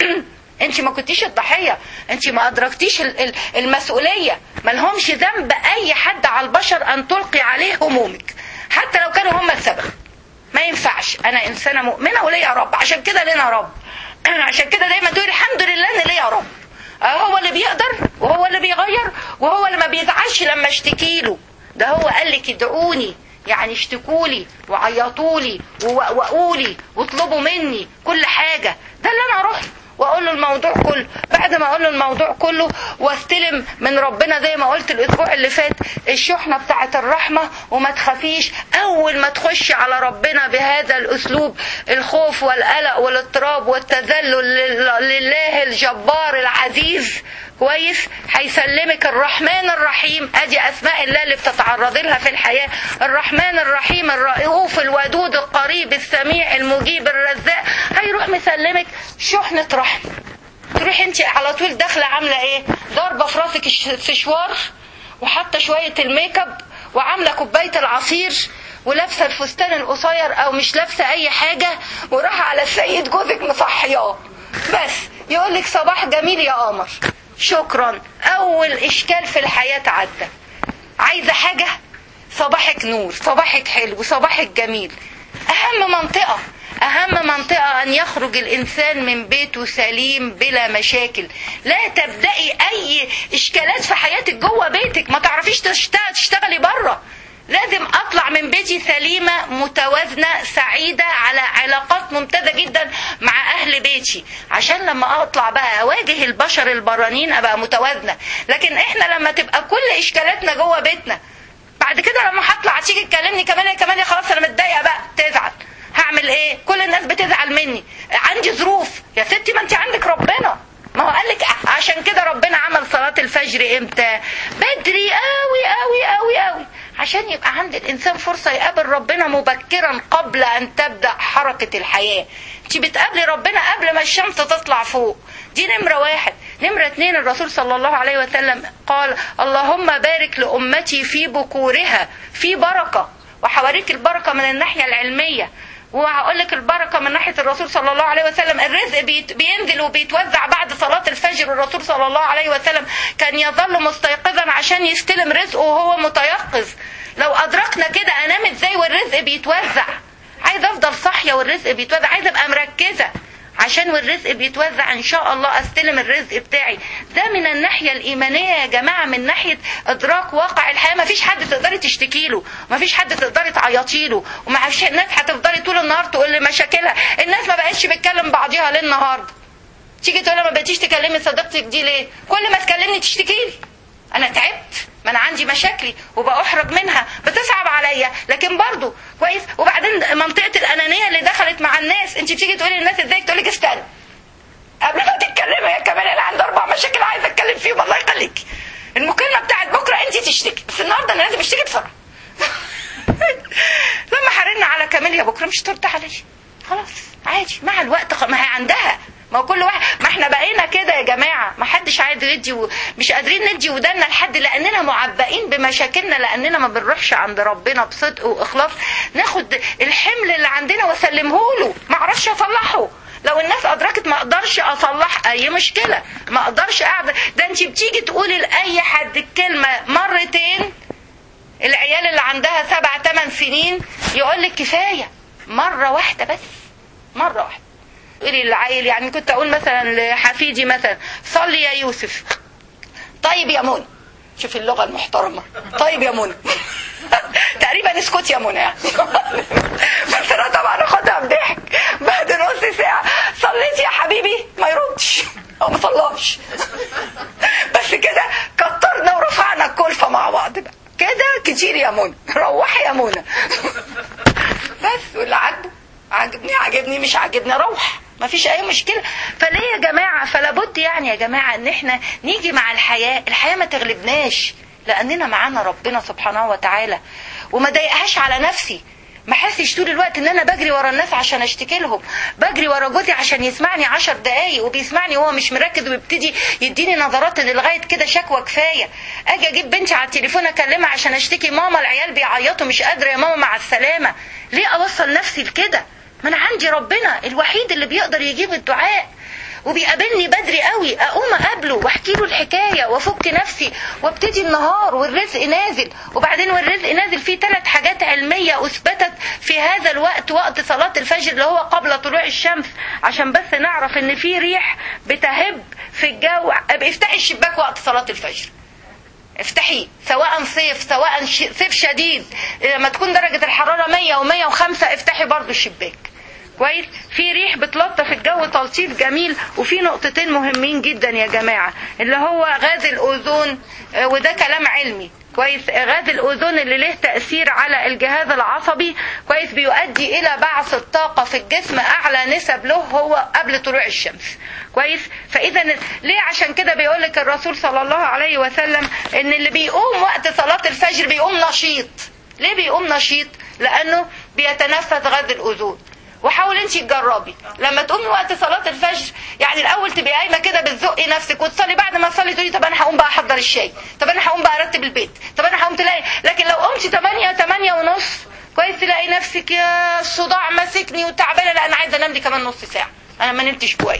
انت ما كنتيش الضحيه انت ما ادركتيش المسؤوليه ما لهمش ذنب اي حد على البشر ان تلقي عليه همومك حتى لو كانوا هم السبب ما ينفعش انا انسانه مؤمنه وليا رب عشان كده لنا رب عشان كده دايما تقولي الحمد لله ان ليا رب هو اللي بيقدر وهو اللي بيغير وهو اللي ما بيزعلش لما اشتكي له ده هو قال لك ادعوني يعني اشتكوا لي وعيطوا لي ووقوا لي واطلبوا مني كل حاجه ده اللي انا اروح واقول له الموضوع كله بعد ما اقول له الموضوع كله واستلم من ربنا زي ما قلت الاسبوع اللي فات الشحنه بتاعه الرحمه وما تخافيش اول ما تخشي على ربنا بهذا الاسلوب الخوف والقلق والاضطراب والتذلل لله الجبار العزيز كويس هيسلمك الرحمن الرحيم ادي اسماء الله اللي بتتعرضي لها في الحياه الرحمن الرحيم الرؤوف الودود القريب السميع المجيب الرزاق هيروح مسلمك شحنه رحمه تروحي انت على طول داخله عامله ايه ضاربه في راسك السشوار وحاطه شويه الميك اب وعامله كوبايه العصير ولابسه الفستان القصير او مش لابسه اي حاجه وراح على السيد جوزك مصحياه بس يقول لك صباح جميل يا قمر شكرا اول اشكال في الحياه عدى عايزه حاجه صباحك نور صباحك حلو صباحك جميل اهم منطقه اهم منطقه ان يخرج الانسان من بيته سليم بلا مشاكل لا تبدأي اي اشكالات في حياتك جوه بيتك ما تعرفيش تشت- تشتغلي بره لازم اطلع من بيتي سليمه متوازنه سعيده على علاقات ممتازه جدا مع اهل بيتي عشان لما اطلع بقى اواجه البشر البرانيين ابقى متوازنه لكن احنا لما تبقى كل اشكالاتنا جوه بيتنا بعد كده لما هطلع تيجي تكلمني كمان يا كمان يا خلاص انا متضايقه بقى تزعل هعمل ايه كل الناس بتزعل مني عندي ظروف يا ستي ما انت عندك ربنا ما هو قالك عشان كده ربنا عمل صلاة الفجر امتى بدري قوي قوي قوي قوي عشان يبقى عند الانسان فرصة يقابل ربنا مبكرا قبل ان تبدأ حركة الحياة انت بتقابلي ربنا قبل ما الشمس تطلع فوق دي نمرة واحد نمرة اتنين الرسول صلى الله عليه وسلم قال اللهم بارك لأمتي في بكورها في بركة وحواريك البركة من الناحية العلمية وهقول لك البركه من ناحيه الرسول صلى الله عليه وسلم الرزق بيت بينزل وبيتوزع بعد صلاه الفجر والرسول صلى الله عليه وسلم كان يظل مستيقظا عشان يستلم رزقه وهو متيقظ لو ادركنا كده انام ازاي والرزق بيتوزع عايزه افضل صاحيه والرزق بيتوزع عايزه ابقى مركزه عشان والرزق بيتوزع ان شاء الله استلم الرزق بتاعي ده من الناحيه الايمانيه يا جماعه من ناحيه ادراك واقع الحياه ما فيش حد تقدري تشتكي له ما فيش حد تقدري تعيطي له وما فيش ناس هتفضلي طول النهار تقول لي مشاكلها الناس ما بقتش بتكلم بعضيها ليل نهار تيجي تقول لها ما بقيتيش تكلمي صديقتك دي ليه كل ما تكلمني تشتكي لي انا تعبت ما انا عندي مشاكلي وبأحرج منها بتصعب عليا لكن برضو كويس وبعدين منطقه الانانيه اللي دخلت مع الناس انت بتيجي تقولي للناس ازاي تقول لك استنى قبل ما تتكلمي يا كمان انا عندي اربع مشاكل عايزه اتكلم فيهم الله يخليكي المكالمه بتاعت بكره انت تشتكي بس النهارده انا لازم اشتكي بسرعه لما حرنا على كاميليا بكره مش ترد عليا خلاص عادي مع الوقت خ- ما هي عندها ما هو كل واحد ما احنا بقينا كده يا جماعه ما حدش عايز يدي و... مش قادرين ندي ودنا لحد لاننا معبئين بمشاكلنا لاننا ما بنروحش عند ربنا بصدق واخلاص ناخد الحمل اللي عندنا واسلمه له ما اعرفش اصلحه لو الناس ادركت ما اقدرش اصلح اي مشكله ما اقدرش اعمل ده انت بتيجي تقولي لاي حد الكلمه مرتين العيال اللي عندها سبع ثمان سنين يقول لك كفايه مره واحده بس مره واحده قولي للعيل يعني كنت اقول مثلا لحفيدي مثلا صلي يا يوسف طيب يا منى شوف اللغه المحترمه طيب يا منى تقريبا اسكت يا منى يعني بس انا طبعا اخدها بضحك بعد نص ساعه صليت يا حبيبي ما يردش او ما صلاش بس كده كترنا ورفعنا الكلفه مع بعض بقى كده كتير يا منى روحي يا منى بس واللي عاجبه عاجبني عاجبني مش عاجبني اروح ما فيش اي مشكله فليه يا جماعه فلا بد يعني يا جماعه ان احنا نيجي مع الحياه الحياه ما تغلبناش لاننا معانا ربنا سبحانه وتعالى وما ضايقهاش على نفسي ما حسش طول الوقت ان انا بجري ورا الناس عشان اشتكي لهم بجري ورا جوزي عشان يسمعني عشر دقايق وبيسمعني وهو مش مركز ويبتدي يديني نظرات ان لغايه كده شكوى كفايه اجي اجيب بنتي على التليفون اكلمها عشان اشتكي ماما العيال بيعيطوا مش قادره يا ماما مع السلامه ليه اوصل نفسي لكده ما انا عندي ربنا الوحيد اللي بيقدر يجيب الدعاء وبيقابلني بدري قوي اقوم اقابله واحكي له الحكايه وافك نفسي وابتدي النهار والرزق نازل وبعدين والرزق نازل فيه ثلاث حاجات علميه اثبتت في هذا الوقت وقت صلاه الفجر اللي هو قبل طلوع الشمس عشان بس نعرف ان في ريح بتهب في الجو افتحي الشباك وقت صلاه الفجر افتحيه سواء صيف سواء ش- صيف شديد لما تكون درجة الحرارة 100 و105 افتحي برضو الشباك كويس في ريح بتلطف الجو تلطيف جميل وفي نقطتين مهمين جدا يا جماعة اللي هو غاز الأوزون آه، وده كلام علمي كويس غاز الأوزون اللي له تأثير على الجهاز العصبي كويس بيؤدي إلى بعث الطاقة في الجسم أعلى نسب له هو قبل طلوع الشمس كويس فإذا ليه عشان كده بيقول لك الرسول صلى الله عليه وسلم إن اللي بيقوم وقت صلاة الفجر بيقوم نشيط ليه بيقوم نشيط لأنه بيتنفس غاز الأوزون وحاول انت تجربي لما تقومي وقت صلاه الفجر يعني الاول تبقي قايمه كده بتزقي نفسك وتصلي بعد ما تصلي تقولي طب انا هقوم بقى احضر الشاي طب انا هقوم بقى ارتب البيت طب انا هقوم تلاقي لكن لو قمتي 8 8 ونص كويس تلاقي نفسك يا الصداع ماسكني وتعبانه لا انا عايزه انام لي كمان نص ساعه انا ما نمتش كويس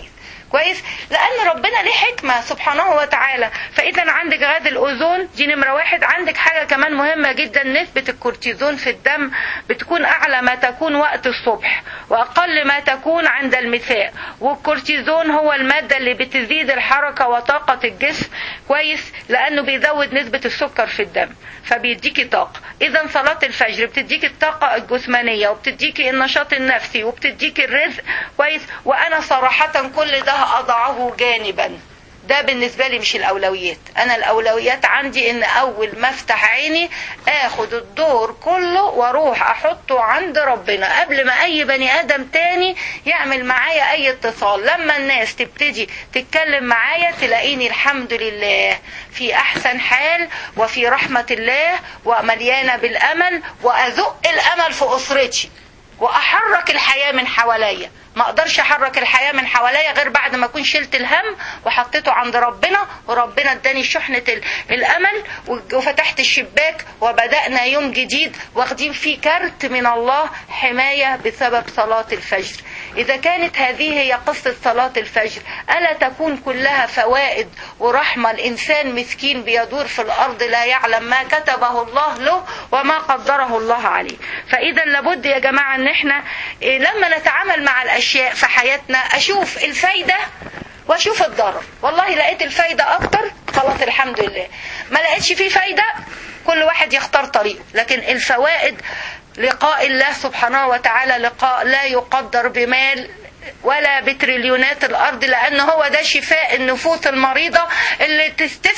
كويس لان ربنا ليه حكمه سبحانه وتعالى فاذا عندك غاز الاوزون دي نمره واحد عندك حاجه كمان مهمه جدا نسبه الكورتيزون في الدم بتكون اعلى ما تكون وقت الصبح واقل ما تكون عند المساء والكورتيزون هو الماده اللي بتزيد الحركه وطاقه الجسم كويس لانه بيزود نسبه السكر في الدم فبيديكي طاقه اذا صلاه الفجر بتديكي الطاقه الجسمانيه وبتديكي النشاط النفسي وبتديكي الرزق كويس وانا صراحه كل ده اضعه جانبا ده بالنسبه لي مش الاولويات انا الاولويات عندي ان اول ما افتح عيني اخد الدور كله واروح احطه عند ربنا قبل ما اي بني ادم تاني يعمل معايا اي اتصال لما الناس تبتدي تتكلم معايا تلاقيني الحمد لله في احسن حال وفي رحمه الله ومليانه بالامل وازق الامل في اسرتي واحرك الحياه من حواليا ما اقدرش احرك الحياه من حواليا غير بعد ما اكون شلت الهم وحطيته عند ربنا وربنا اداني شحنه الامل وفتحت الشباك وبدانا يوم جديد واخدين فيه كارت من الله حمايه بسبب صلاه الفجر اذا كانت هذه هي قصه صلاه الفجر الا تكون كلها فوائد ورحمه الانسان مسكين بيدور في الارض لا يعلم ما كتبه الله له وما قدره الله عليه فاذا لابد يا جماعه ان احنا لما نتعامل مع الاشياء في حياتنا اشوف الفايده واشوف الضرر والله لقيت الفايده اكتر خلاص الحمد لله ما لقيتش فيه فايده كل واحد يختار طريقه لكن الفوائد لقاء الله سبحانه وتعالى لقاء لا يقدر بمال ولا بتريليونات الارض لان هو ده شفاء النفوس المريضة اللي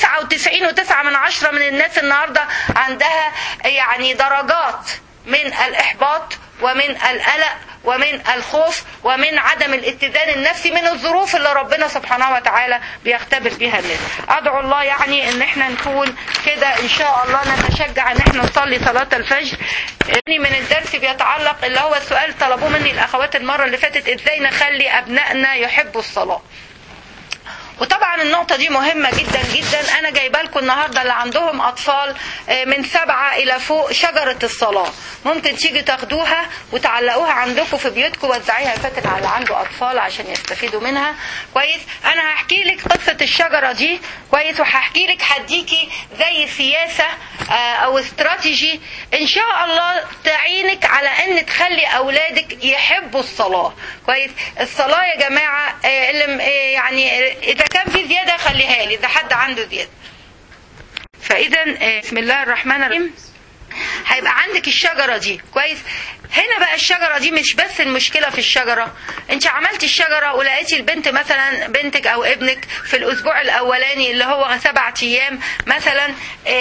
99 وتسعة من عشرة من الناس النهاردة عندها يعني درجات من الاحباط ومن القلق ومن الخوف ومن عدم الاتزان النفسي من الظروف اللي ربنا سبحانه وتعالى بيختبر بيها الناس ادعو الله يعني ان احنا نكون كده ان شاء الله نتشجع ان احنا نصلي صلاة الفجر يعني من الدرس بيتعلق اللي هو السؤال طلبوه مني الاخوات المرة اللي فاتت ازاي نخلي ابنائنا يحبوا الصلاة وطبعا النقطة دي مهمة جدا جدا أنا جايبة لكم النهاردة اللي عندهم أطفال من سبعة إلى فوق شجرة الصلاة ممكن تيجي تاخدوها وتعلقوها عندكم في بيوتكم وزعيها فاتن على عنده أطفال عشان يستفيدوا منها كويس أنا هحكي لك قصة الشجرة دي كويس وهحكي لك هديكي زي سياسة أو استراتيجي إن شاء الله تعينك على إن تخلي أولادك يحبوا الصلاة كويس الصلاة يا جماعة اللي يعني إذا كان في زيادة خليها لي إذا حد عنده زيادة فإذا بسم الله الرحمن الرحيم هيبقى عندك الشجرة دي كويس هنا بقى الشجرة دي مش بس المشكلة في الشجرة انت عملتي الشجرة ولقيتي البنت مثلا بنتك او ابنك في الاسبوع الاولاني اللي هو سبعة ايام مثلا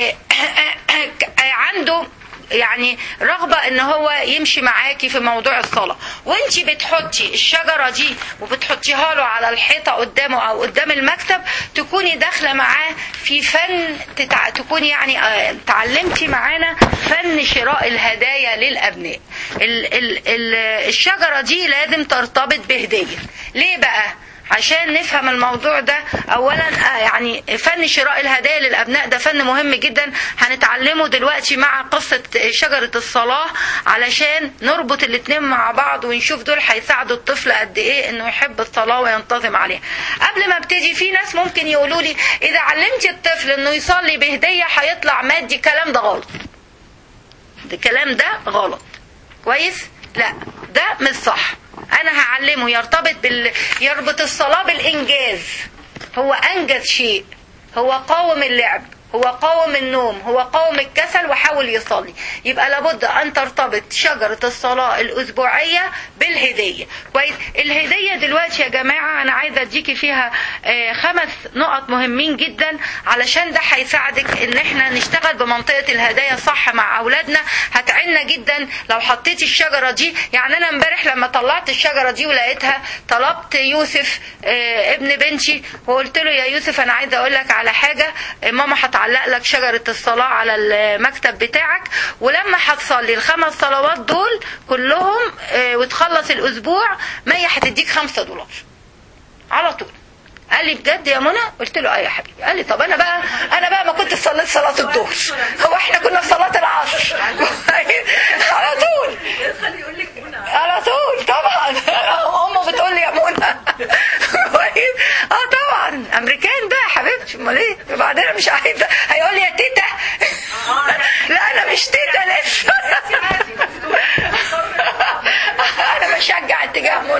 عنده يعني رغبة ان هو يمشي معاكي في موضوع الصلاة وانت بتحطي الشجرة دي وبتحطيها له على الحيطة قدامه او قدام المكتب تكوني داخلة معاه في فن تتع... تكوني يعني اه تعلمتي معانا فن شراء الهدايا للابناء ال... ال... ال... الشجرة دي لازم ترتبط بهدية ليه بقى عشان نفهم الموضوع ده اولا يعني فن شراء الهدايا للابناء ده فن مهم جدا هنتعلمه دلوقتي مع قصة شجرة الصلاة علشان نربط الاتنين مع بعض ونشوف دول هيساعدوا الطفل قد ايه انه يحب الصلاة وينتظم عليها قبل ما ابتدي في ناس ممكن يقولوا لي اذا علمتي الطفل انه يصلي بهدية هيطلع مادي الكلام ده غلط الكلام ده غلط كويس لا ده مش صح انا هعلمه يرتبط بال... يربط الصلاة بالانجاز هو انجز شيء هو قاوم اللعب هو قاوم النوم هو قاوم الكسل وحاول يصلي يبقى لابد ان ترتبط شجرة الصلاة الاسبوعية بالهدية كويس الهدية دلوقتي يا جماعة انا عايزة اديكي فيها خمس نقط مهمين جدا علشان ده هيساعدك ان احنا نشتغل بمنطقة الهدايا صح مع اولادنا هتعنا جدا لو حطيتي الشجرة دي يعني انا امبارح لما طلعت الشجرة دي ولقيتها طلبت يوسف ابن بنتي وقلت له يا يوسف انا عايزة اقول لك على حاجة ماما هتعلق لك شجرة الصلاة على المكتب بتاعك ولما هتصلي الخمس صلوات دول كلهم وتخلص الاسبوع مية هتديك خمسة دولار على طول قال لي بجد يا منى قلت له اه يا حبيبي قال لي طب انا بقى انا بقى ما كنت صليت صلاه الظهر هو احنا كنا في صلاه العصر على طول على طول طبعا امه بتقول لي يا منى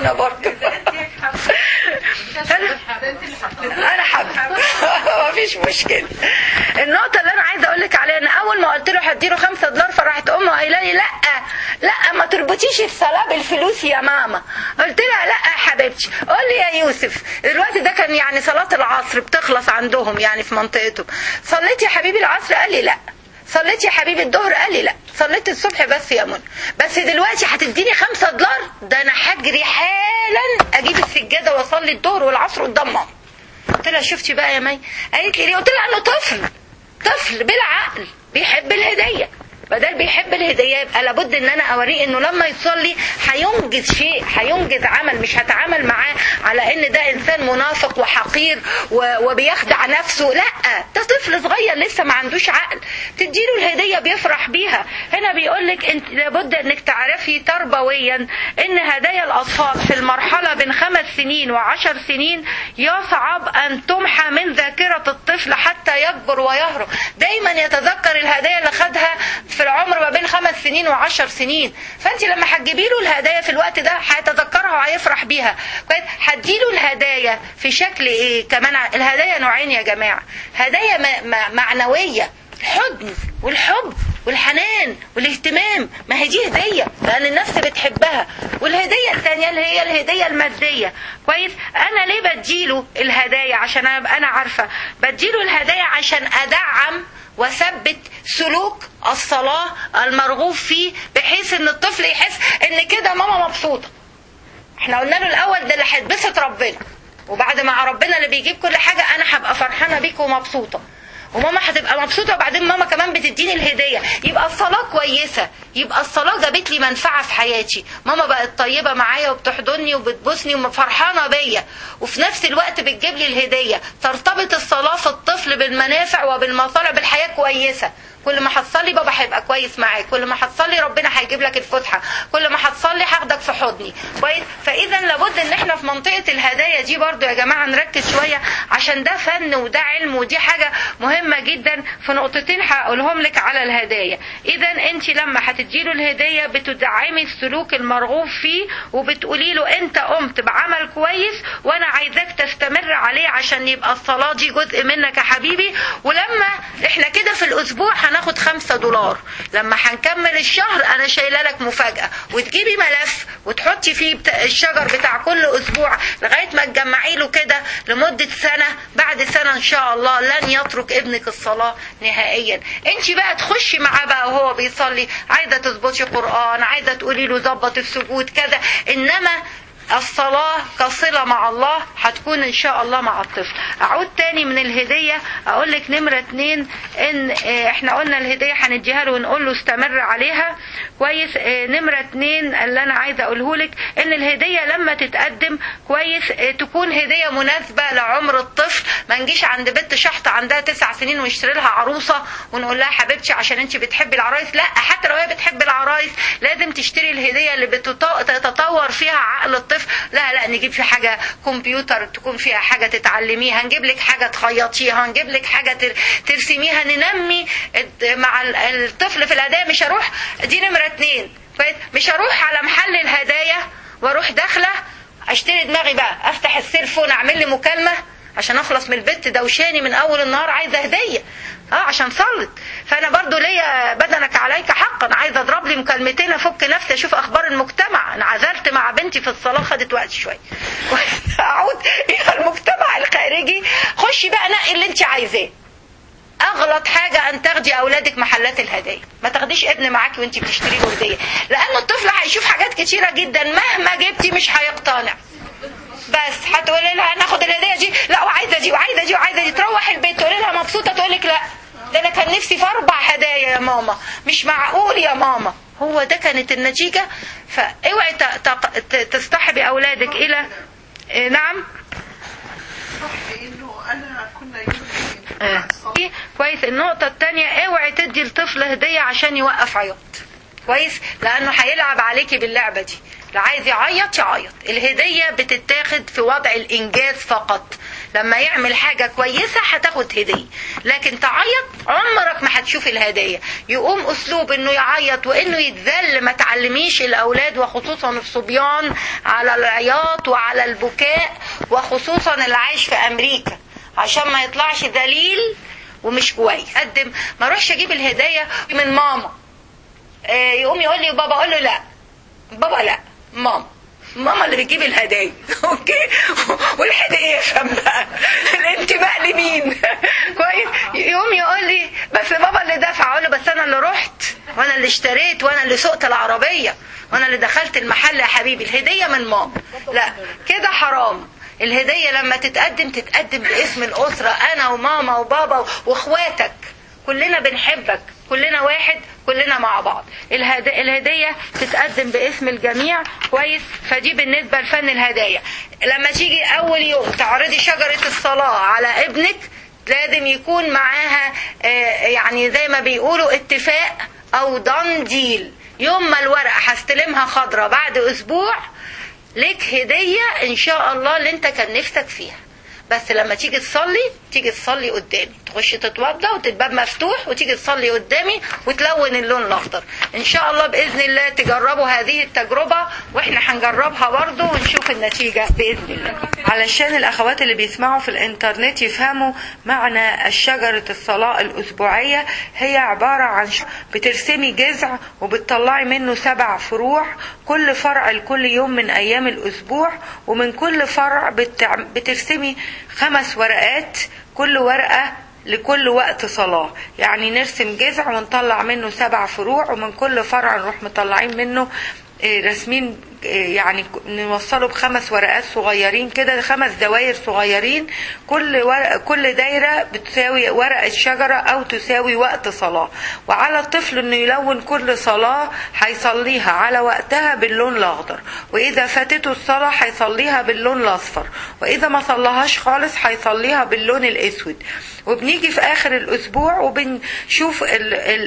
منى برضه انا حابه مفيش مشكله النقطه اللي انا عايزه اقول لك عليها ان اول ما قلت له هديله 5 دولار فراحت امه قايله لي لا لا ما تربطيش الصلاه بالفلوس يا ماما قلت لها لا يا حبيبتي قول لي يا يوسف الوقت ده كان يعني صلاه العصر بتخلص عندهم يعني في منطقتهم صليت يا حبيبي العصر قال لي لا صليت يا حبيبي الظهر قال لي لا صليت الصبح بس يا منى بس دلوقتي هتديني خمسة دولار ده انا هجري حالا اجيب السجاده واصلي الظهر والعصر قدام ماما قلت لها شفتي بقى يا مي قالت لي ليه قلت لها انه طفل طفل بلا عقل بيحب الهديه بدل بيحب الهديه يبقى لابد ان انا اوريه انه لما يصلي هينجز شيء هينجز عمل مش هتعامل معاه على ان ده انسان منافق وحقير وبيخدع نفسه لا ده طفل صغير لسه ما عندوش عقل تديله الهديه بيفرح بيها هنا بيقول لك انت لابد انك تعرفي تربويا ان هدايا الاطفال في المرحله بين خمس سنين وعشر سنين يصعب ان تمحى من ذاكره الطفل حتى يكبر ويهرب دايما يتذكر الهدايا اللي خدها في العمر ما بين خمس سنين وعشر سنين فانت لما هتجيبي له الهدايا في الوقت ده هيتذكرها وهيفرح بيها كويس هديله الهدايا في شكل ايه كمان الهدايا نوعين يا جماعه هدايا معنويه الحضن والحب والحنان والاهتمام ما هي دي هدية لأن النفس بتحبها والهدية الثانية اللي هي الهدية المادية كويس أنا ليه بديله الهدايا عشان أبقى أنا عارفة بديله الهدايا عشان أدعم وثبت سلوك الصلاة المرغوب فيه بحيث ان الطفل يحس ان كده ماما مبسوطة احنا قلنا له الاول ده اللي هيتبسط ربنا وبعد مع ربنا اللي بيجيب كل حاجة انا هبقى فرحانة بيك ومبسوطة وماما هتبقى مبسوطة وبعدين ماما كمان بتديني الهدية يبقى الصلاة كويسة يبقى الصلاة جابت لي منفعة في حياتي ماما بقت طيبة معايا وبتحضني وبتبوسني وفرحانة بيا وفي نفس الوقت بتجيب لي الهدية ترتبط الصلاة في الطفل بالمنافع وبالمطالع بالحياة كويسة كل ما هتصلي بابا هيبقى كويس معاك كل ما هتصلي ربنا هيجيب لك الفسحه كل ما هتصلي هاخدك في حضني كويس فاذا لابد ان احنا في منطقه الهدايا دي برضو يا جماعه نركز شويه عشان ده فن وده علم ودي حاجه مهمه جدا في نقطتين هقولهم لك على الهدايا اذا انت لما هتديله الهديه بتدعمي السلوك المرغوب فيه وبتقولي له انت قمت بعمل كويس وانا عايزاك تستمر عليه عشان يبقى الصلاه دي جزء منك يا حبيبي ولما احنا كده في الاسبوع هناخد خمسة دولار لما هنكمل الشهر انا شايله لك مفاجأة وتجيبي ملف وتحطي فيه بتا... الشجر بتاع كل اسبوع لغاية ما تجمعي له كده لمدة سنة بعد سنة ان شاء الله لن يترك ابنك الصلاة نهائيا انت بقى تخشي معاه بقى وهو بيصلي عايزة تظبطي قرآن عايزة تقولي له ظبط السجود كذا انما الصلاة كصلة مع الله هتكون ان شاء الله مع الطفل اعود تاني من الهدية اقول لك نمرة اتنين ان احنا قلنا الهدية هنديها له ونقول له استمر عليها كويس نمرة اتنين اللي انا عايزة اقوله لك ان الهدية لما تتقدم كويس تكون هدية مناسبة لعمر الطفل ما نجيش عند بنت شحطة عندها تسع سنين ونشتري لها عروسة ونقول لها حبيبتي عشان انت بتحبي العرايس لا حتى لو هي بتحب العرايس لازم تشتري الهدية اللي بتتطور فيها عقل الطفل لا لا نجيب في حاجة كمبيوتر تكون فيها حاجة تتعلميها نجيب لك حاجة تخيطيها نجيب لك حاجة ترسميها ننمي مع الطفل في الهدايا مش هروح دي نمرة اتنين مش هروح على محل الهدايا واروح داخلة اشتري دماغي بقى افتح السيلفون اعمل لي مكالمة عشان اخلص من البت دوشاني من اول النهار عايزه هديه اه عشان صلت فانا برضو ليا بدنك عليك حقا عايزه اضرب لي مكالمتين افك نفسي اشوف اخبار المجتمع انا عزلت مع بنتي في الصلاه خدت وقت شويه اعود الى المجتمع الخارجي خشي بقى نقي اللي انت عايزاه اغلط حاجه ان تاخدي اولادك محلات الهدايا ما تاخديش ابن معاكي وانت بتشتري له هديه لان الطفل هيشوف حاجات كتيره جدا مهما جبتي مش هيقتنع بس هتقولي لها ناخد الهديه دي لا وعايزه دي وعايزه دي وعايزه دي تروح البيت تقولي لها مبسوطه تقول لك لا ده انا كان نفسي في اربع هدايا يا ماما مش معقول يا ماما هو ده كانت النتيجه فاوعي تصطحبي اولادك الى إيه نعم انه انا كنا يوم آه. كويس النقطة التانية اوعي تدي الطفل هدية عشان يوقف عياط كويس لانه هيلعب عليكي باللعبة دي لا عايز يعيط يعيط الهدية بتتاخد في وضع الانجاز فقط لما يعمل حاجة كويسة هتاخد هدية لكن تعيط عمرك ما هتشوف الهدية يقوم أسلوب إنه يعيط وإنه يتذل ما تعلميش الأولاد وخصوصا الصبيان على العياط وعلى البكاء وخصوصا اللي عايش في أمريكا عشان ما يطلعش دليل ومش كويس قدم ما اروحش اجيب الهديه من ماما آه، يقوم يقول لي بابا اقول له لا بابا لا ماما ماما اللي بتجيب الهدايا اوكي والهديه يفهم بقى الانتماء لمين كويس يقوم يقول لي بس بابا اللي دفع اقول له بس انا اللي رحت وانا اللي اشتريت وانا اللي سوقت العربيه وانا اللي دخلت المحل يا حبيبي الهديه من ماما لا كده حرام الهديه لما تتقدم تتقدم باسم الاسره انا وماما وبابا واخواتك كلنا بنحبك كلنا واحد كلنا مع بعض الهد... الهديه تتقدم باسم الجميع كويس فدي بالنسبه لفن الهدايا لما تيجي اول يوم تعرضي شجره الصلاه على ابنك لازم يكون معاها آه، يعني زي ما بيقولوا اتفاق او دان ديل يوم ما الورقه هستلمها خضرة بعد اسبوع ليك هدية ان شاء الله اللي انت كان نفسك فيها بس لما تيجي تصلي تيجي تصلي قدامي تخش تتوضى وتتباب مفتوح وتيجي تصلي قدامي وتلون اللون الاخضر ان شاء الله باذن الله تجربوا هذه التجربه واحنا هنجربها برضو ونشوف النتيجه باذن الله علشان الاخوات اللي بيسمعوا في الانترنت يفهموا معنى الشجره الصلاه الاسبوعيه هي عباره عن ش- بترسمي جذع وبتطلعي منه سبع فروع كل فرع لكل يوم من ايام الاسبوع ومن كل فرع بتع- بترسمي خمس ورقات كل ورقه لكل وقت صلاة يعني نرسم جذع ونطلع منه سبع فروع ومن كل فرع نروح مطلعين منه آه، راسمين آه، يعني ك- نوصله بخمس ورقات صغيرين كده خمس دواير صغيرين كل ورق كل دايرة بتساوي ورقة شجرة أو تساوي وقت صلاة وعلى الطفل إنه يلون كل صلاة هيصليها على وقتها باللون الأخضر وإذا فاتته الصلاة هيصليها باللون الأصفر وإذا ما صلاهاش خالص هيصليها باللون الأسود وبنيجي في آخر الأسبوع وبنشوف ال ال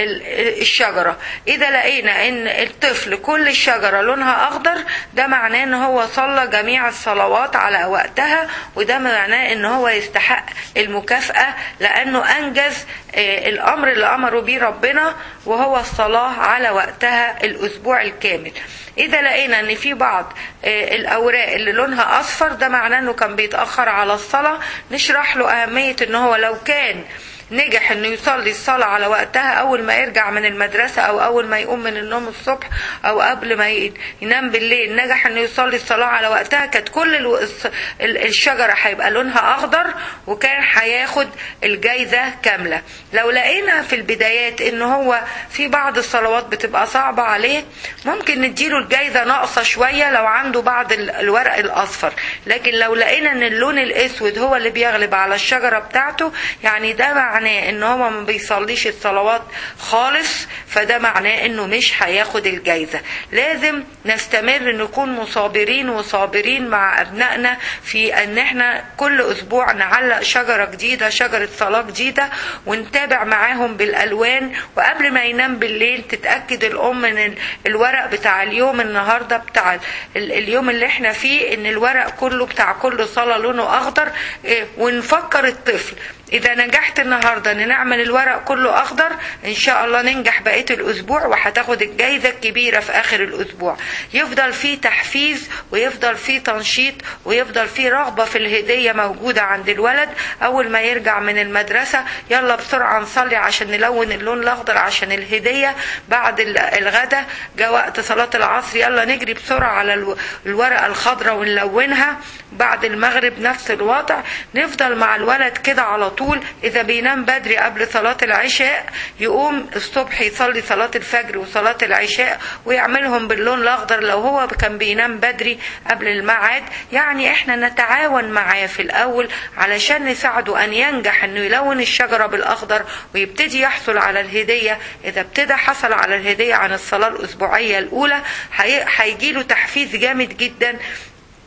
ال الشجرة إذا لقينا إن الطفل كل الشجرة لونها أخضر ده معناه إن هو صلى جميع الصلوات على وقتها وده معناه إن هو يستحق المكافأة لأنه أنجز آه، الأمر اللي أمره بيه ربنا وهو الصلاة على وقتها الأسبوع الكامل إذا لقينا إن في بعض آه، الأوراق اللي لونها أصفر ده معناه إنه كان بيتأخر على الصلاة نشرح له أهمية إن هو لو كان نجح انه يصلي الصلاة على وقتها اول ما يرجع من المدرسة او اول ما يقوم من النوم الصبح او قبل ما ي- ينام بالليل نجح انه يصلي الصلاة على وقتها كانت كل الو- الص- ال- الشجرة هيبقى لونها اخضر وكان هياخد الجايزة كاملة لو لقينا في البدايات ان هو في بعض الصلوات بتبقى صعبة عليه ممكن نديله الجايزة ناقصة شوية لو عنده بعض ال- الورق الاصفر لكن لو لقينا ان اللون الاسود هو اللي بيغلب على الشجرة بتاعته يعني ده معناه ان هو ما بيصليش الصلوات خالص فده معناه انه مش هياخد الجايزة لازم نستمر نكون مصابرين وصابرين مع ابنائنا في ان احنا كل اسبوع نعلق شجرة جديدة شجرة صلاة جديدة ونتابع معاهم بالالوان وقبل ما ينام بالليل تتأكد الام ان ال- الورق بتاع اليوم النهاردة بتاع ال- اليوم اللي احنا فيه ان الورق كله بتاع كل صلاة لونه اخضر إيه، ونفكر الطفل اذا نجحت النهارده ان نعمل الورق كله اخضر ان شاء الله ننجح بقيه الاسبوع وهتاخد الجايزه الكبيره في اخر الاسبوع يفضل فيه تحفيز ويفضل فيه تنشيط ويفضل فيه رغبه في الهديه موجوده عند الولد اول ما يرجع من المدرسه يلا بسرعه نصلي عشان نلون اللون الاخضر عشان الهديه بعد ال- الغدا جاء وقت صلاه العصر يلا نجري بسرعه على الو- الورقه الخضراء ونلونها بعد المغرب نفس الوضع نفضل مع الولد كده على طول اذا بينام بدري قبل صلاة العشاء يقوم الصبح يصلي صلاة الفجر وصلاة العشاء ويعملهم باللون الاخضر لو هو كان بينام بدري قبل الميعاد يعني احنا نتعاون معاه في الاول علشان نساعده ان ينجح انه يلون الشجرة بالاخضر ويبتدي يحصل على الهدية اذا ابتدى حصل على الهدية عن الصلاة الاسبوعية الاولى هي- هيجيله تحفيز جامد جدا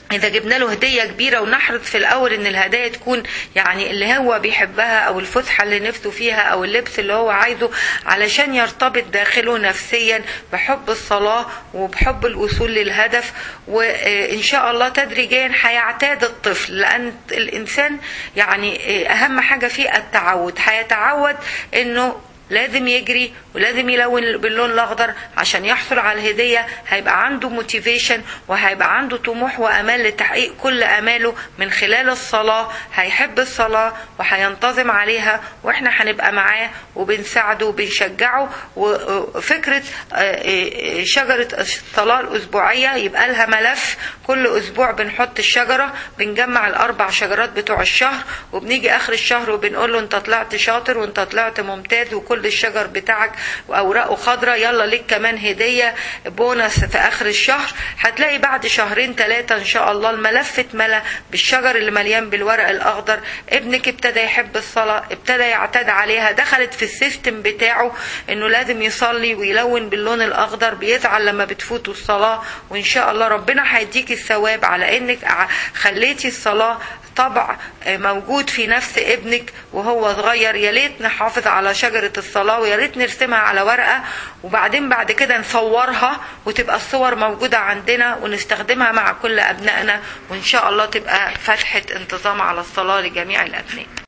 اذا جبنا له هديه كبيره ونحرص في الاول ان الهدايا تكون يعني اللي هو بيحبها او الفسحه اللي نفسه فيها او اللبس اللي هو عايزه علشان يرتبط داخله نفسيا بحب الصلاه وبحب الوصول للهدف وان شاء الله تدريجيا هيعتاد الطفل لان الانسان يعني اهم حاجه فيه التعود هيتعود انه لازم يجري ولازم يلون باللون الاخضر عشان يحصل على الهديه هيبقى عنده موتيفيشن وهيبقى عنده طموح وامال لتحقيق كل اماله من خلال الصلاه هيحب الصلاه وهينتظم عليها واحنا هنبقى معاه وبنساعده وبنشجعه وفكره شجره الصلاه الاسبوعيه يبقى لها ملف كل اسبوع بنحط الشجره بنجمع الاربع شجرات بتوع الشهر وبنيجي اخر الشهر وبنقول له انت طلعت شاطر وانت طلعت ممتاز وكل كل الشجر بتاعك واوراقه خضراء يلا ليك كمان هديه بونص في اخر الشهر هتلاقي بعد شهرين ثلاثه ان شاء الله الملف اتملى بالشجر اللي مليان بالورق الاخضر ابنك ابتدى يحب الصلاه ابتدى يعتاد عليها دخلت في السيستم بتاعه انه لازم يصلي ويلون باللون الاخضر بيزعل لما بتفوته الصلاه وان شاء الله ربنا هيديك الثواب على انك خليتي الصلاه طبع موجود في نفس ابنك وهو صغير يا ريت نحافظ على شجرة الصلاة ويا ريت نرسمها على ورقة وبعدين بعد كده نصورها وتبقى الصور موجودة عندنا ونستخدمها مع كل أبنائنا وإن شاء الله تبقى فتحة انتظام على الصلاة لجميع الأبناء